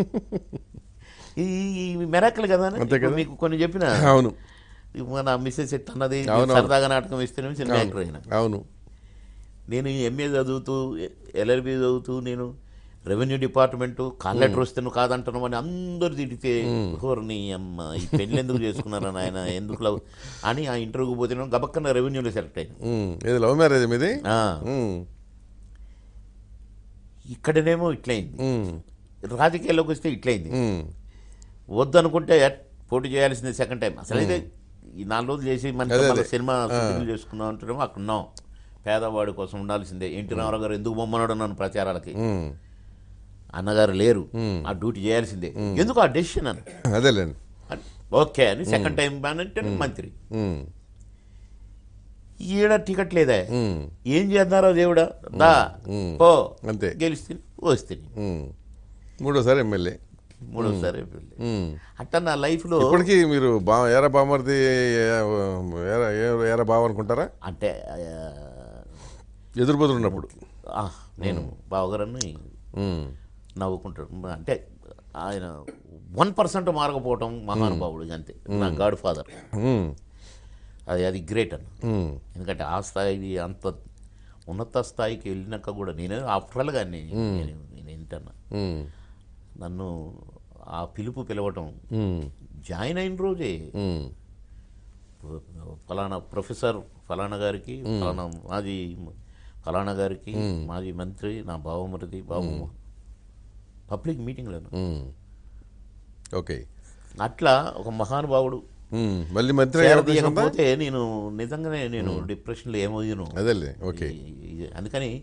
ఈ మెరాకలు కదా అంతే ఇప్పుడు కదా. మీకు కొన్ని చెప్పిన అవును మన మిస్సెస్ ఎట్ అన్నది అవును, అవును. సరదాగా నాటకం ఇస్తేనే సినిమా యాక్టర్ అయినా అవును నేను ఎంఏ చదువుతూ ఎల్ఎల్బి చదువుతూ నేను రెవెన్యూ డిపార్ట్మెంట్ కాల్ లెటర్ వస్తే నువ్వు కాదంటున్నావు అని అందరు తిడితే నీ అమ్మ ఈ పెళ్ళి ఎందుకు చేసుకున్నారని ఆయన ఎందుకు లవ్ అని ఆ ఇంటర్వ్యూకి పోతే నేను గబక్కన రెవెన్యూలో సెలెక్ట్ అయినా ఉమ్, ఇది లవ్ మ్యారేజ్ మీది ఆ, ఉమ్, ఇక్కడనేమో ఇట్లయింది ఉమ్, రాజకీయాల్లోకి వస్తే ఇట్లయింది ఉమ్, వద్దనుకుంటే పోటీ చేయాల్సింది సెకండ్ టైం అసలు అయితే ఈ నాలుగు రోజులు చేసి మన అదే, మన అదే. సినిమా షూటింగ్ చేసుకున్నాం అంటున్నాము అక్కడ ఉన్నాం పేదవాడి కోసం ఉండాల్సిందే ఎన్టీ రామారావు గారు ఎందుకు బొమ్మన్నాడు నన్ను ప్రచారాలకి ఉమ్. అన్నగారు లేరు ఆ డ్యూటీ చేయాల్సిందే ఎందుకు ఆ డెసిషన్ అని అదేలేండి అని, ఓకే అని సెకండ్ టైం బ్యాన్ అంటే మంత్రి ఉమ్, ఈడ టికెట్ లేదా ఉమ్, ఏం చేస్తున్నారో దేవుడా దా పో అంతే. గెలిస్తే వస్తే ఉమ్. మూడోసారి ఎమ్మెల్యే మూడోసారి పెళ్ళి. ఉమ్. అట్లా నా లైఫ్లో ఇప్పటికీ మీరు బా ఏరా బామర్ది ఏరా ఏ- ఏరా బావ అనుకుంటారా అంటే ఆ, ఎదురు బదురు ఉన్నప్పుడు ఆ, నేను బావగారని ఉమ్, నవ్వుకుంటాడు అంటే ఆయన వన్ పర్సెంట్ మారకపోవటం మహానుభావుడు అంతే నా గాడ్ ఫాదర్ ఉమ్, అది అది గ్రేట్ అన్న ఉమ్, ఎందుకంటే ఆ స్థాయి అంత ఉన్నత స్థాయికి వెళ్ళినాక కూడా నేను ఆఫ్టర్ కానీ నేను నేను ఏంటన్నా ఉమ్, నన్ను ఆ పిలుపు పిలవటం ఉమ్, జాయిన్ అయిన రోజే ఉమ్, ఫలానా ప్రొఫెసర్ ఫలానా గారికి ఫలానా మాజీ ఫలానా గారికి మాజీ మంత్రి నా బావమరిది బాబు పబ్లిక్ మీటింగ్లో ఉమ్. ఓకే అట్లా ఒక మహానుభావుడు ఉమ్, మళ్ళీ మంత్రి అయ్యే అవకాశం ఉందా? చేరదీయకపోతే నేను నిజంగానే నేను డిప్రెషన్లో ఏమయ్యాను అదేలే ఓకే ఈ- ఈ- అందుకని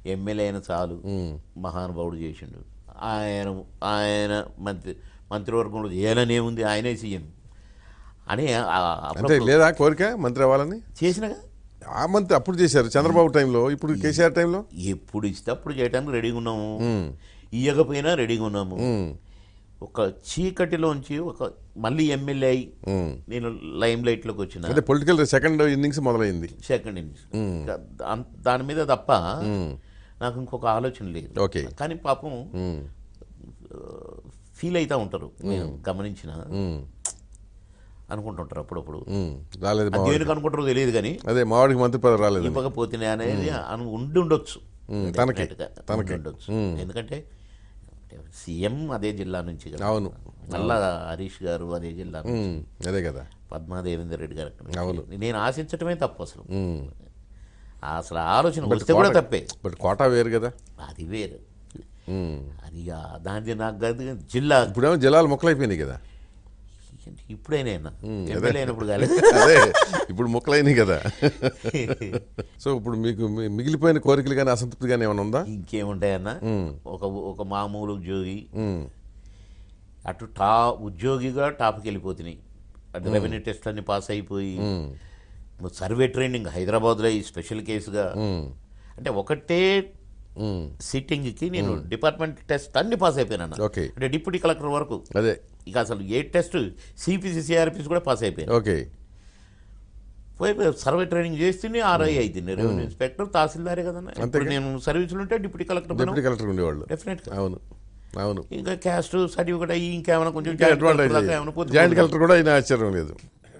ఎమ్మెల్యే అయిన చాలు ఉమ్, మహానుభావుడు చేసిండు ఆయన ఆయన మంత్రి మంత్రివర్గంలో ఏలనేముంది ఆయనే సీఎం అని ఆ- అంటే అప్పుడప్పుడు లేదా కోరిక మంత్రి అవ్వాలని చేసినగా ఆ మంత్రి అప్పుడు చేశారు చంద్రబాబు టైంలో ఇప్పుడు కేసీఆర్ టైంలో ఎప్పుడు ఇస్తే అప్పుడు చేయడానికి రెడీగా ఉన్నాము ఉమ్, ఇయ్యకపోయినా రెడీగా ఉన్నాము ఉమ్, ఒక చీకటిలోంచి ఒక మళ్ళీ ఎమ్మెల్యే అయి ఉమ్. నేను లైమ్ లైట్లోకి వచ్చిన అంటే పొలిటికల్ సెకండ్ ఇన్నింగ్స్ మొదలైంది సెకండ్ ఇన్నింగ్స్ దా- దాని మీద తప్ప నాకు ఇంకొక ఆలోచన లేదు ఓకే. కానీ పాపం ఉమ్, ఫీల్ అవుతూ ఉంటారు నేను గమనించిన ఉమ్, అనుకుంటుంటారు అప్పుడప్పుడు ఉమ్. రాలేదు అది మావాడికి దేనికి అనుకుంటారో తెలియదు కానీ అదే మావాడికి మంత్రి పదవి రాలేదు ఇవ్వకపోతే అనేది అను ఉండి ఉండొచ్చు ఉమ్, తనకి, Definitely గా తనకి. ఉండి ఉండొచ్చు ఎందుకంటే సీఎం అదే జిల్లా నుంచి కదా అవును మళ్ళా హరీష్ గారు అదే జిల్లా నుంచి. ఉమ్, అదే కదా పద్మాదేవేందర్ రెడ్డి గారు అక్కడ నుంచి. అవును. నేను ఆశించటమే తప్పు అసలు ఉమ్. అసలు ఆలోచన వస్తే కూడా తప్పే బట్ కోటా వేరు కదా అది వేరు ఉమ్. అది ఆ దాని నాకు కాదు కానీ జిల్లా ఇప్పుడేమో జిల్లాలు మొక్కలైపోయినాయి కదా ఇప్పుడైనా ఎమ్మెల్యే అయినప్పుడు కాలేదు అదే ఇప్పుడు మొక్కలైనాయి కదా సో ఇప్పుడు మీకు మీ- మిగిలిపోయిన కోరికలు కానీ అసంతృప్తి కానీ ఏమైనా ఉందా ఇంకేముంటాయన్న ఒక ఒక మామూలు ఉద్యోగి ఉమ్, అటు టా ఉద్యోగిగా టాప్కి వెళ్ళిపోతున్నాయి అటు రెవెన్యూ టెస్ట్ అన్ని పాస్ అయిపోయి సర్వే ట్రైనింగ్ హైదరాబాద్లో ఈ స్పెషల్ కేసుగా ఉమ్, అంటే ఒకటే ఉమ్. సిట్టింగ్కి నేను డిపార్ట్మెంట్ టెస్ట్ అన్ని పాస్ అయిపోయాను ఓకే అంటే డిప్యూటీ కలెక్టర్ వరకు అదే ఇక అసలు ఏ టెస్ట్ సిపిసి సిఆర్పిసి కూడా పాస్ అయిపోయాను ఓకే పోయి సర్వే ట్రైనింగ్ చేస్తుంది ఆర్ఐ అవుతుంది రెవెన్యూ ఇన్స్పెక్టర్ తహసీల్దారే కదన్నా ఇప్పుడు నేను సర్వీసులు ఉంటే డిప్యూటీ కలెక్టర్ డిప్యూటీ కలెక్టర్ ఉండేవాళ్ళు డెఫినెట్గా అవును అవును ఇంకా క్యాస్ట్ సర్టిఫికేట్ అయ్యి ఇంకేమైనా కొంచెం అడ్వాంటేజ్ దాకా ఏమైనా పోతే జాయింట్ కలెక్టర్ కూడా అయినా ఆశ్చర్యం లేదు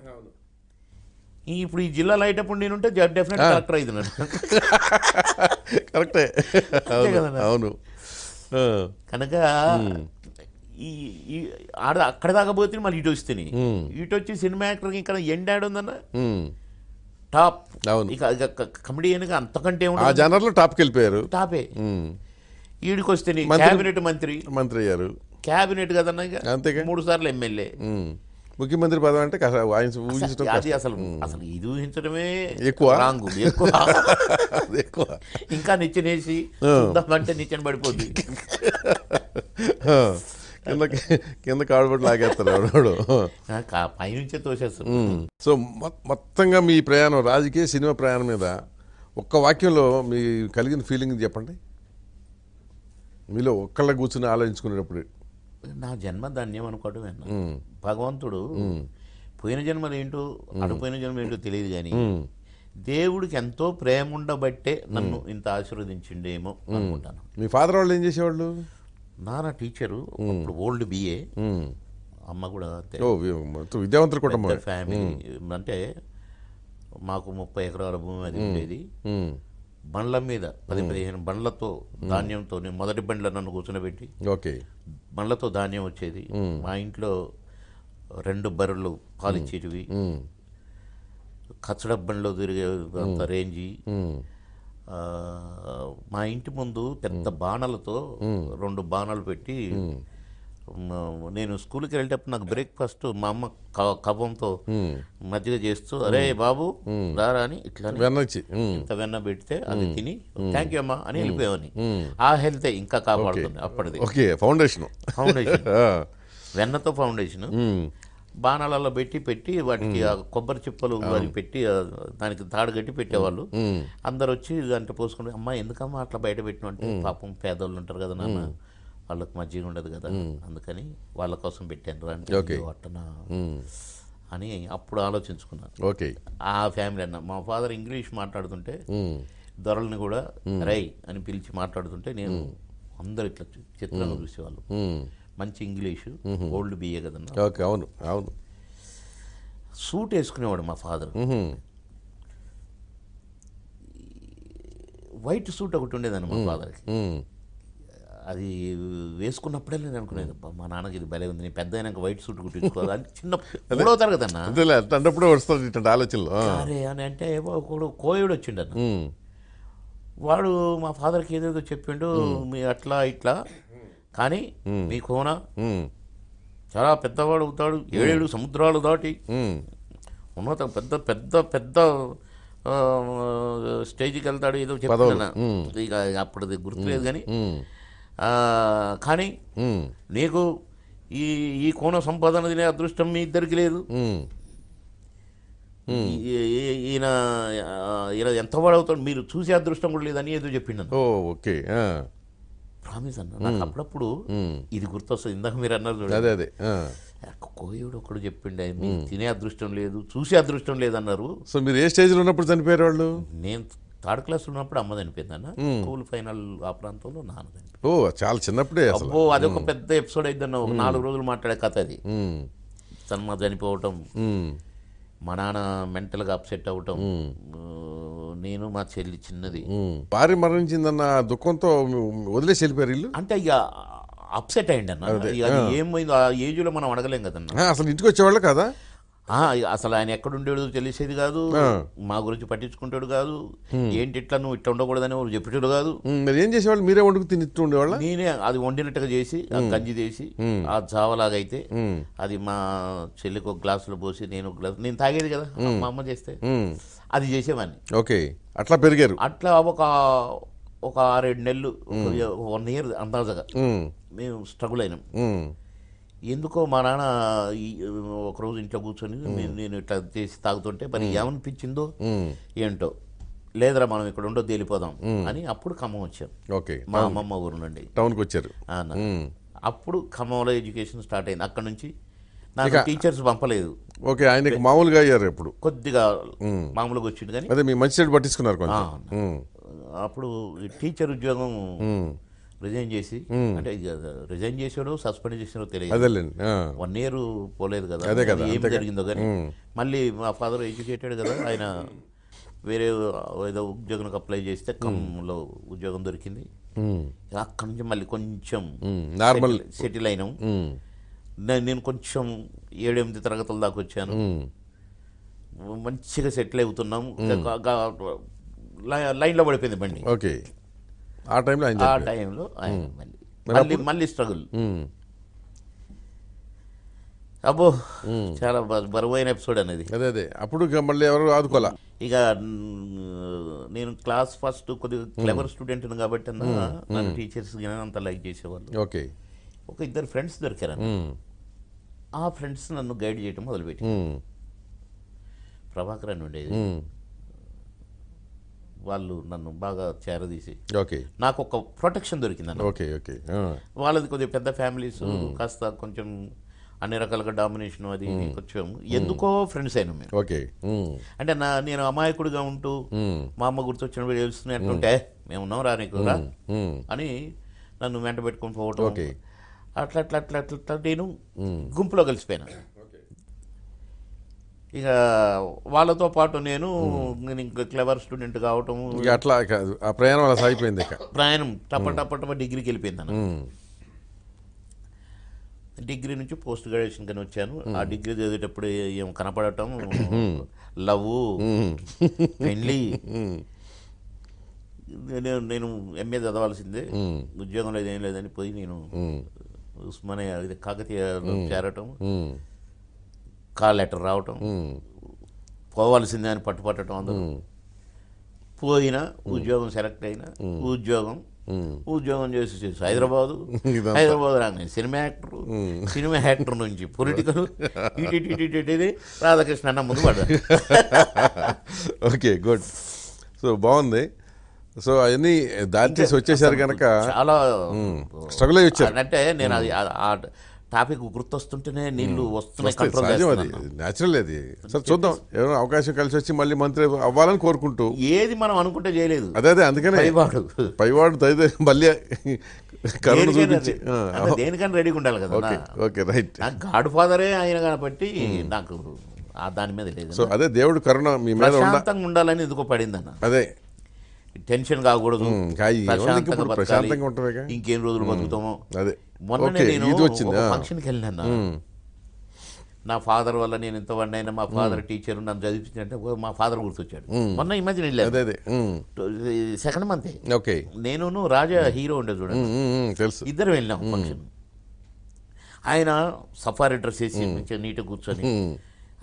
ఈ ఇప్పుడు ఈ జిల్లాలో అయ్యేటప్పుడు నేను ఉంటే డెఫినెట్ కలెక్టర్ అవుతున్నాను కరెక్టే అవును కదన్నా. అవును ఆ, కనుక ఈ ఈ ఆడ అక్కడ దాకా పోతే మళ్ళీ ఇటు వస్తుంది ఇటు వచ్చి సినిమా యాక్టర్కి ఇక్కడ ఎండ్ యాడ్ ఉందన్న ఉమ్, టాప్ అవును ఇక ఇక కమెడియన్గా అంతకంటే ఆ ఉండదు జనర్లో టాప్కి వెళ్ళిపోయారు టాపే ఉమ్, ఈడికి వస్తే మంత్రి- క్యాబినెట్ మంత్రి మంత్రి అయ్యారు క్యాబినెట్ కదన్నా ఇక అంతేగా మూడు సార్లు ఎమ్మెల్యే ఉమ్, ముఖ్యమంత్రి పదవి అంటే కాస్త ఆయన ఊహించడం అది అసలు అసలు ఇది ఊహించడమే ఎక్కువ? రాంగు ఎక్కువ అది ఎక్కువ ఇంకా నిచ్చెనేసి అంటే నిచ్చెన పడిపోద్ది ఆ, కిందకి కింద కాడుబడి లాగేస్తారు ఎవడోడు ఆ, కా- పైనుంచే తోసేస్తారు ఉమ్. సో మొ- మొత్తంగా మీ ప్రయాణం రాజకీయ సినిమా ప్రయాణం మీద ఒక్క వాక్యంలో మీ కలిగిన ఫీలింగ్ చెప్పండి మీలో ఒక్కళ్ళ కూర్చుని ఆలోచించుకునేటప్పుడు నా జన్మ ధన్యం అనుకోవటం అన్న ఉమ్, భగవంతుడు పోయిన జన్మలు ఏంటో అడుపోయిన జన్మ ఏంటో తెలియదు కానీ ఉమ్, దేవుడికి ఎంతో ప్రేమ ఉండబట్టే నన్ను ఇంత ఆశీర్వదించిండేమో అనుకుంటాను మీ ఫాదర్ వాళ్ళు ఏం చేసేవాళ్ళు నాన్న టీచరు అప్పుడు ఓల్డ్ బిఏ ఉమ్. అమ్మ కూడా అంతే ఓ వి- మొత్తం విద్యావంతుల కుటుంబం పెద్ద ఫ్యామిలీ అంటే మాకు ముప్పై ఎకరాల భూమి అది ఉండేది ఉమ్, బండ్ల మీద పది పదిహేను బండ్లతో ధాన్యంతో నేను మొదటి బండ్ల నన్ను కూర్చోబెట్టి ఓకే బండ్లతో ధాన్యం వచ్చేది మా ఇంట్లో రెండు బర్రెలు పాలిచ్చేటివి ఉమ్, కచ్చడ బండ్లో తిరిగే అంత రేంజి ఉమ్, ఆ, మా ఇంటి ముందు పెద్ద బాణలతో రెండు బాణాలు పెట్టి మ- నేను స్కూల్కి వెళ్ళేటప్పుడు నాకు బ్రేక్ఫాస్ట్ మా అమ్మ క- కవ్వంతో మజ్జిగ చేస్తూ అరే బాబు రారా అని ఇట్లా వెన్నొచ్చి ఉమ్, ఇంత వెన్న పెడితే అది తిని థ్యాంక్ యూ అమ్మా అని వెళ్ళిపోయావని ఆ హెల్త్ ఇంకా కాపాడుతుంది అప్పటిది ఓకే ఫౌండేషన్ ఫౌండేషన్ వెన్నతో ఫౌండేషన్ బాణాలలో పెట్టి పెట్టి వాటికి ఆ కొబ్బరి చిప్పలు అవి పెట్టి ఆ దానికి తాడు కట్టి పెట్టేవాళ్ళు అందరు వచ్చి దాంట్లో పోసుకుంటే అమ్మా ఎందుకమ్మా అట్లా బయట పెట్టిన అంటే పాపం పేదోళ్ళు ఉంటారు కదా నాన్న వాళ్ళకి మజ్జిగ ఉండదు కదా అందుకని వాళ్ళ కోసం పెట్టాను రా అంటే Okay. "అయ్యో, అట్టనా అని అప్పుడు ఆలోచించుకున్నాను ఓకే ఆ ఫ్యామిలీ అన్న మా ఫాదర్ ఇంగ్లీష్ మాట్లాడుతుంటే ఉమ్, దొరల్ని కూడా రై అని పిలిచి మాట్లాడుతుంటే నేను అందరు ఇట్లా చి- చిత్రంగా చూసేవాళ్ళు ఉమ్, మంచి ఇంగ్లీషు ఓల్డ్ బిఏ కదన్నా ఓకే అవును అవును సూట్ వేసుకునేవాడు మా ఫాదర్ ఉహుం, వైట్ సూట్ ఒకటి ఉండేదన్న మా ఫాదర్కి ఉమ్, అది వేసుకున్నప్పుడే నేను అనుకునేది "అబ్బా, మా నాన్నకి ఇది భలే ఉంది నేను పెద్ద అయినాక వైట్ సూట్ కుట్టించుకోవాలి అని చిన్న మూడో తరగతి అన్న అంతేలే అన్నప్పుడే వస్తుంది ఇట్లాంటి ఆలోచనలు ఆ, అరే అని అంటే ఏవో ఒకడు కోయుడు వచ్చిండన్న ఉమ్, వాడు మా ఫాదర్కి ఏదేదో చెప్పిండు మీ అట్లా ఇట్లా కానీ మీ కోన ఉమ్, చాలా పెద్దవాడు అవుతాడు ఏడేడు సముద్రాలు దాటి ఉమ్, ఉన్నత పెద్ద పెద్ద పెద్ద ఆ, స్టేజ్కి వెళ్తాడు ఏదో పదవులు. చెప్తున్నా ఇక అప్పుడు అది గుర్తులేదు కానీ ఉమ్, ఆ, కానీ ఉమ్, నీకు ఈ ఈ కోణ సంపాదన తినే అదృష్టం మీ ఇద్దరికి లేదు ఉమ్, ఈ- ఈ- ఈయన ఆ, ఈయన ఎంత వాడవుతాడు మీరు చూసే అదృష్టం కూడా లేదని ఏదో చెప్పిండు ఓ ఓకే ఆ, ప్రామిస్ అన్న నాకు అప్పుడప్పుడు ఉమ్, ఇది గుర్తొస్తుంది ఇందాక మీరు అన్నారు చూడండి అదే అదే ఆ. కోయుడు ఒకడు చెప్పిండే మీకు తినే అదృష్టం లేదు చూసే అదృష్టం లేదన్నారు సో మీరు ఏ స్టేజ్లో ఉన్నప్పుడు చనిపోయారు వాళ్ళు నేను థర్డ్ క్లాస్ ఉన్నప్పుడు అమ్మ చనిపోయింది అన్న స్కూల్ ఫైనల్ ఆ ప్రాంతంలో నాన్న చనిపోయింది ఓ చాలా చిన్నప్పుడే అసలు అబ్బో అదొక పెద్ద ఎపిసోడ్ అయిద్దన్న ఒక నాలుగు రోజులు మాట్లాడే కథ అది ఉమ్, సన్మా చనిపోవటం ఉమ్, మా నాన్న మెంటల్గా అప్సెట్ అవ్వటం ఆ, నేను మా చెల్లి చిన్నది ఉమ్. భార్య మరణించిందన్న దుఃఖంతో వదిలేసి వెళ్ళిపోయారు ఇల్లు అంటే ఇక అప్సెట్ అయ్యండి అన్న ఇక అది ఏమైందో ఆ ఏజ్లో మనం అడగలేం కదన్న ఆ, అసలు ఇంటికి వచ్చేవాళ్ళు కదా ఆ, అసలు ఆయన ఎక్కడ ఉండేడు తెలిసేది కాదు మా గురించి పట్టించుకుంటాడు కాదు ఏంటి ఇట్లా నువ్వు ఇట్లా ఉండకూడదని వాళ్ళు చెప్పేటాడు కాదు ఉమ్, మరి ఏం చేసేవాళ్ళు మీరే వండుకు తిని ఇస్తూ ఉండేవాళ్ళ నేనే అది వండినట్టుగా చేసి ఆ గంజి తీసి ఆ జావలాగా అయితే ఉమ్, అది మా చెల్లికి ఒక గ్లాసులో పోసి నేను ఒక గ్లాసు నేను తాగేది కదా మా అమ్మ చేస్తే ఉమ్, అది చేసేవాడిని ఓకే అట్లా పెరిగారు అట్లా ఒక ఒక ఆరేడు నెలలు వన్ ఇయర్ అందాజగా ఉమ్, మేము స్ట్రగుల్ అయినాం ఉమ్, ఎందుకో మా నాన్న ఈ- ఒకరోజు ఇంట్లో కూర్చొని నేను నేను ఇట్లా చేసి తాగుతుంటే మరి ఏమనిపించిందో ఉమ్, ఏంటో లేదురా మనం ఇక్కడ ఉండో తేలిపోదాం అని అప్పుడు ఖమ్మం వచ్చాం ఓకే మా అమ్మమ్మ ఊరు నుండి టౌన్కి వచ్చారు ఆ అన్న. ఉమ్, అప్పుడు ఖమ్మంలో ఎడ్యుకేషన్ స్టార్ట్ అయింది అక్కడ నుంచి నాకు టీచర్స్ పంపలేదు ఓకే ఆయనకి మామూలుగా అయ్యారు ఎప్పుడు కొద్దిగా మామూలుగా వచ్చింది కానీ అదే మీ మంచి చెడు పట్టించుకున్నారు కొంచెం ఉమ్, అప్పుడు ఈ టీచర్ ఉద్యోగం ఉమ్, రిజైన్ చేసి అంటే రిజైన్ చేసాడో సస్పెండ్ చేసాడో తెలియదు అదేలేండి ఆ, వన్ ఇయర్ పోలేదు కదా అదే కదా, అది ఏం అంతే కదా. జరిగిందో కానీ మళ్ళీ మా ఫాదర్ ఎడ్యుకేటెడ్ కదా ఆయన వేరే ఏదో ఉద్యోగానికి అప్లై చేస్తే ఖమ్మంలో ఉద్యోగం దొరికింది ఉమ్, అక్కడ నుంచి మళ్ళీ కొంచెం ఉమ్, నార్మల్ సెటిల్ అయినాం ఉమ్, నే- నేను కొంచెం ఏడెనిమిది తరగతుల దాకా వచ్చాను ఉమ్, మంచిగా సెటిల్ అవుతున్నాం గా- గా- లై- లైన్లో పడిపోయింది బండి ఓకే ఆ టైంలో ఆయన ఆ చెప్పారు టైంలో ఆయన మళ్ళీ మళ్ళీ మళ్ళీ స్ట్రగుల్ ఉమ్, అబ్బో చాలా బ- బరువైన ఎపిసోడ్ అనేది అదే అదే అప్పుడు ఇక మళ్ళీ ఎవరు ఆదుకోవాలా ఇక మ్, నేను క్లాస్ ఫస్ట్ కొద్దిగా క్లెవర్ స్టూడెంట్ కాబట్టి అన్న నన్ను టీచర్స్ అంత లైక్ చేసేవాళ్ళు ఓకే ఒక ఇద్దరు ఫ్రెండ్స్ దొరికారు ఉమ్, ఆ ఫ్రెండ్స్ నన్ను గైడ్ చేయడం మొదలుపెట్టి ఉమ్, ప్రభాకర్ అని ఉండేది ఉమ్, వాళ్ళు నన్ను బాగా చేరదీసి ఓకే నాకు ఒక ప్రొటెక్షన్ దొరికిందన్న ఓకే ఓకే ఆ, వాళ్ళది కొద్దిగా పెద్ద ఫ్యామిలీస్ కాస్త కొంచెం అన్ని రకాలుగా డామినేషన్ అది ఇది కొంచెం ఎందుకో ఫ్రెండ్స్ అయినాం మేము ఓకే ఉమ్, అంటే నా నేను అమాయకుడిగా ఉంటూ ఉమ్, మా అమ్మ గుర్తొచ్చినప్పుడు తెలుస్తున్నాయి అంటుంటే మేము ఉన్నాం రా నీకు రా ఉమ్, అని నన్ను వెంట పెట్టుకొని పోవటం ఓకే. అట్లా అట్లా అట్లా అట్లా అట్లా నేను గుంపులో కలిసిపోయినా ఇక వాళ్ళతో పాటు నేను నేను ఇంకా క్లెవర్ స్టూడెంట్ కావటం ఇక అట్లా ఇక ఆ ప్రయాణం అలా సాగిపోయింది ఇక ప్రయాణం టప టప టప డిగ్రీకి వెళ్ళిపోయింది అన్న ఉమ్, డిగ్రీ నుంచి పోస్ట్ గ్రాడ్యుయేషన్ కని వచ్చాను ఆ డిగ్రీ చదివేటప్పుడు ఏం కనపడటం లవ్ పెళ్ళి నేను నేను ఎంఏ చదవాల్సిందే ఉద్యోగం లేదు ఏం లేదని పోయి నేను ఉస్మానియా ఇది కాకతీయలో చేరటం ఉమ్, కాల్ లెటర్ రావటం ఉమ్, పోవాల్సిందే అని పట్టుపట్టడం అందరూ పోయినా ఉద్యోగం సెలెక్ట్ అయినా ఉద్యోగం ఉమ్. ఉద్యోగం చేసి చేసి హైదరాబాదు ఇదంతా. హైదరాబాద్ రాగానే సినిమా యాక్టర్ సినిమా యాక్టర్ నుంచి పొలిటికల్ ఇటు ఇటు ఇటు ఇటు ఇటు రాధాకృష్ణ అన్న ముందు పడ్డా ఓకే గుడ్ సో బాగుంది సో అవన్నీ దారి చేసి వచ్చేసారు కనుక చాలా స్ట్రగుల్ అయ్యి వచ్చారు అంటే నేను అది ఆ- ఆ టాపిక్ గుర్తొస్తుంటేనే నీళ్లు వస్తున్నాయి వస్తాయి, కంట్రోల్ సహజం అది చేస్తున్నాను న్యాచురల్ అది సరే చూద్దాం ఏమైనా అవకాశం కలిసి వచ్చి మళ్ళీ మంత్రి అవ్వాలని కోరుకుంటూ ఏది మనం అనుకుంటే చేయలేదు అదే అదే అందుకనే పైవాడు పైవాడు తైదే మళ్ళీ కరుణ దేనికైనా చూపించి ఆ, అంటే దేనికైనా రెడీగా ఉండాలి కదా ఓకే ఓకే రైట్ నాకు గాడ్ ఫాదరే ఆయన కాబట్టి నాకు ఆ దాని మీద లేదు సో అదే దేవుడు కరుణ మీ మీద ఉండ ప్రశాంతంగా ఉండాలని ఎందుకో పడింది అన్న అదే టెన్షన్ కాకూడదు ఉమ్, కాయి, ఎవరికి ప్రశాంతంగా ఇప్పుడు బతకాలి. ప్రశాంతంగా ఉంటుందిగా? ఇంకేం రోజులు బతుకుతామో అదే మొన్ననే ఓకే నేను ఇది వచ్చింది ఆ. ఫంక్షన్కి వెళ్ళినా నా ఫాదర్ వల్ల నేను ఎంత అయినా మా ఫాదర్ టీచర్ నన్ను చదివించిందంటే ఓ, మా ఫాదర్ గుర్తొచ్చాడు మొన్న ఈ మధ్యన వెళ్ళాను అదే అదే ఉమ్, సెకండ్ మంత్ ఓకే నేను రాజా హీరో ఉండే చూడండి ఉమ్, ఉమ్, ఉమ్, తెలుసు ఇద్దరు వెళ్ళాం ఫంక్షన్ ఆయన సఫారీ డ్రెస్ వేసి మంచిగా నీట్గా కూర్చొని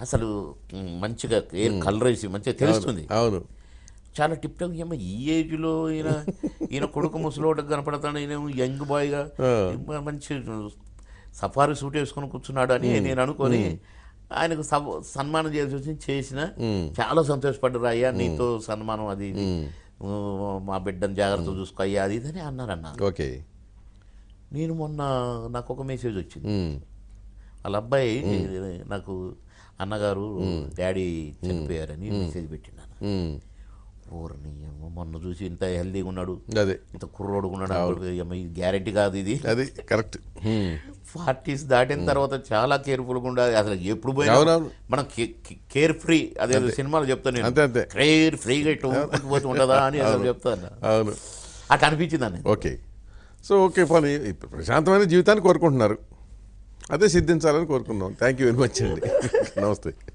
అసలు మ్, మంచిగా ఎయిర్ కలర్ వేసి మంచిగా తెలుస్తుంది అవును చాలా టిప్ టాప్ ఏమో ఈ ఏజ్ లో ఈయన ఈయన కొడుకు ముసలోడికి కనపడతాడు ఈయన యంగ్ బాయ్ గా మ- మంచి సఫారీ సూట్ వేసుకొని కూర్చున్నాడు అని నేను అనుకొని ఆయనకు సబ్- సన్మానం చేయాల్సి వచ్చింది చేసిన చాలా సంతోషపడ్డారు అయ్యా నీతో సన్మానం అది ఇది. ఊ, మా బిడ్డను జాగ్రత్త చూసుకో అయ్యా అది ఇది అని అన్నారన్న ఓకే నేను మొన్న నాకు ఒక మెసేజ్ వచ్చింది ఉమ్, వాళ్ళ అబ్బాయి నాకు అన్నగారు డాడీ చనిపోయారని మెసేజ్ పెట్టినాను ఉమ్, ఊరిని ఏమో మొన్న చూసి ఇంత హెల్దీగా ఉన్నాడు అదే ఇంత కుర్రోడు ఉన్నాడు ఏమో ఇది గ్యారెంటీ కాదు ఇది అది కరెక్ట్ ఉమ్, ఫార్టీస్ దాటిన తర్వాత చాలా కేర్ఫుల్గా ఉండాలి అసలు ఎప్పుడు పోయినా అవునవును. మనం కేర్ ఫ్రీ అదే సినిమాలో చెప్తాను నేను అంతే అంతే కేర్ ఫ్రీగా ఇట్లా ఊపుకుంటూ పోతూ ఉంటుందా అని అసలు చెప్తాను అవును అట్లా అనిపించింది అని ఓకే సో ఓకే పోనీ ఇప్పుడు ప్రశాంతమైన జీవితాన్ని కోరుకుంటున్నారు అదే సిద్ధించాలని కోరుకుందాం థ్యాంక్ యూ వెరీ మచ్ అండి నమస్తే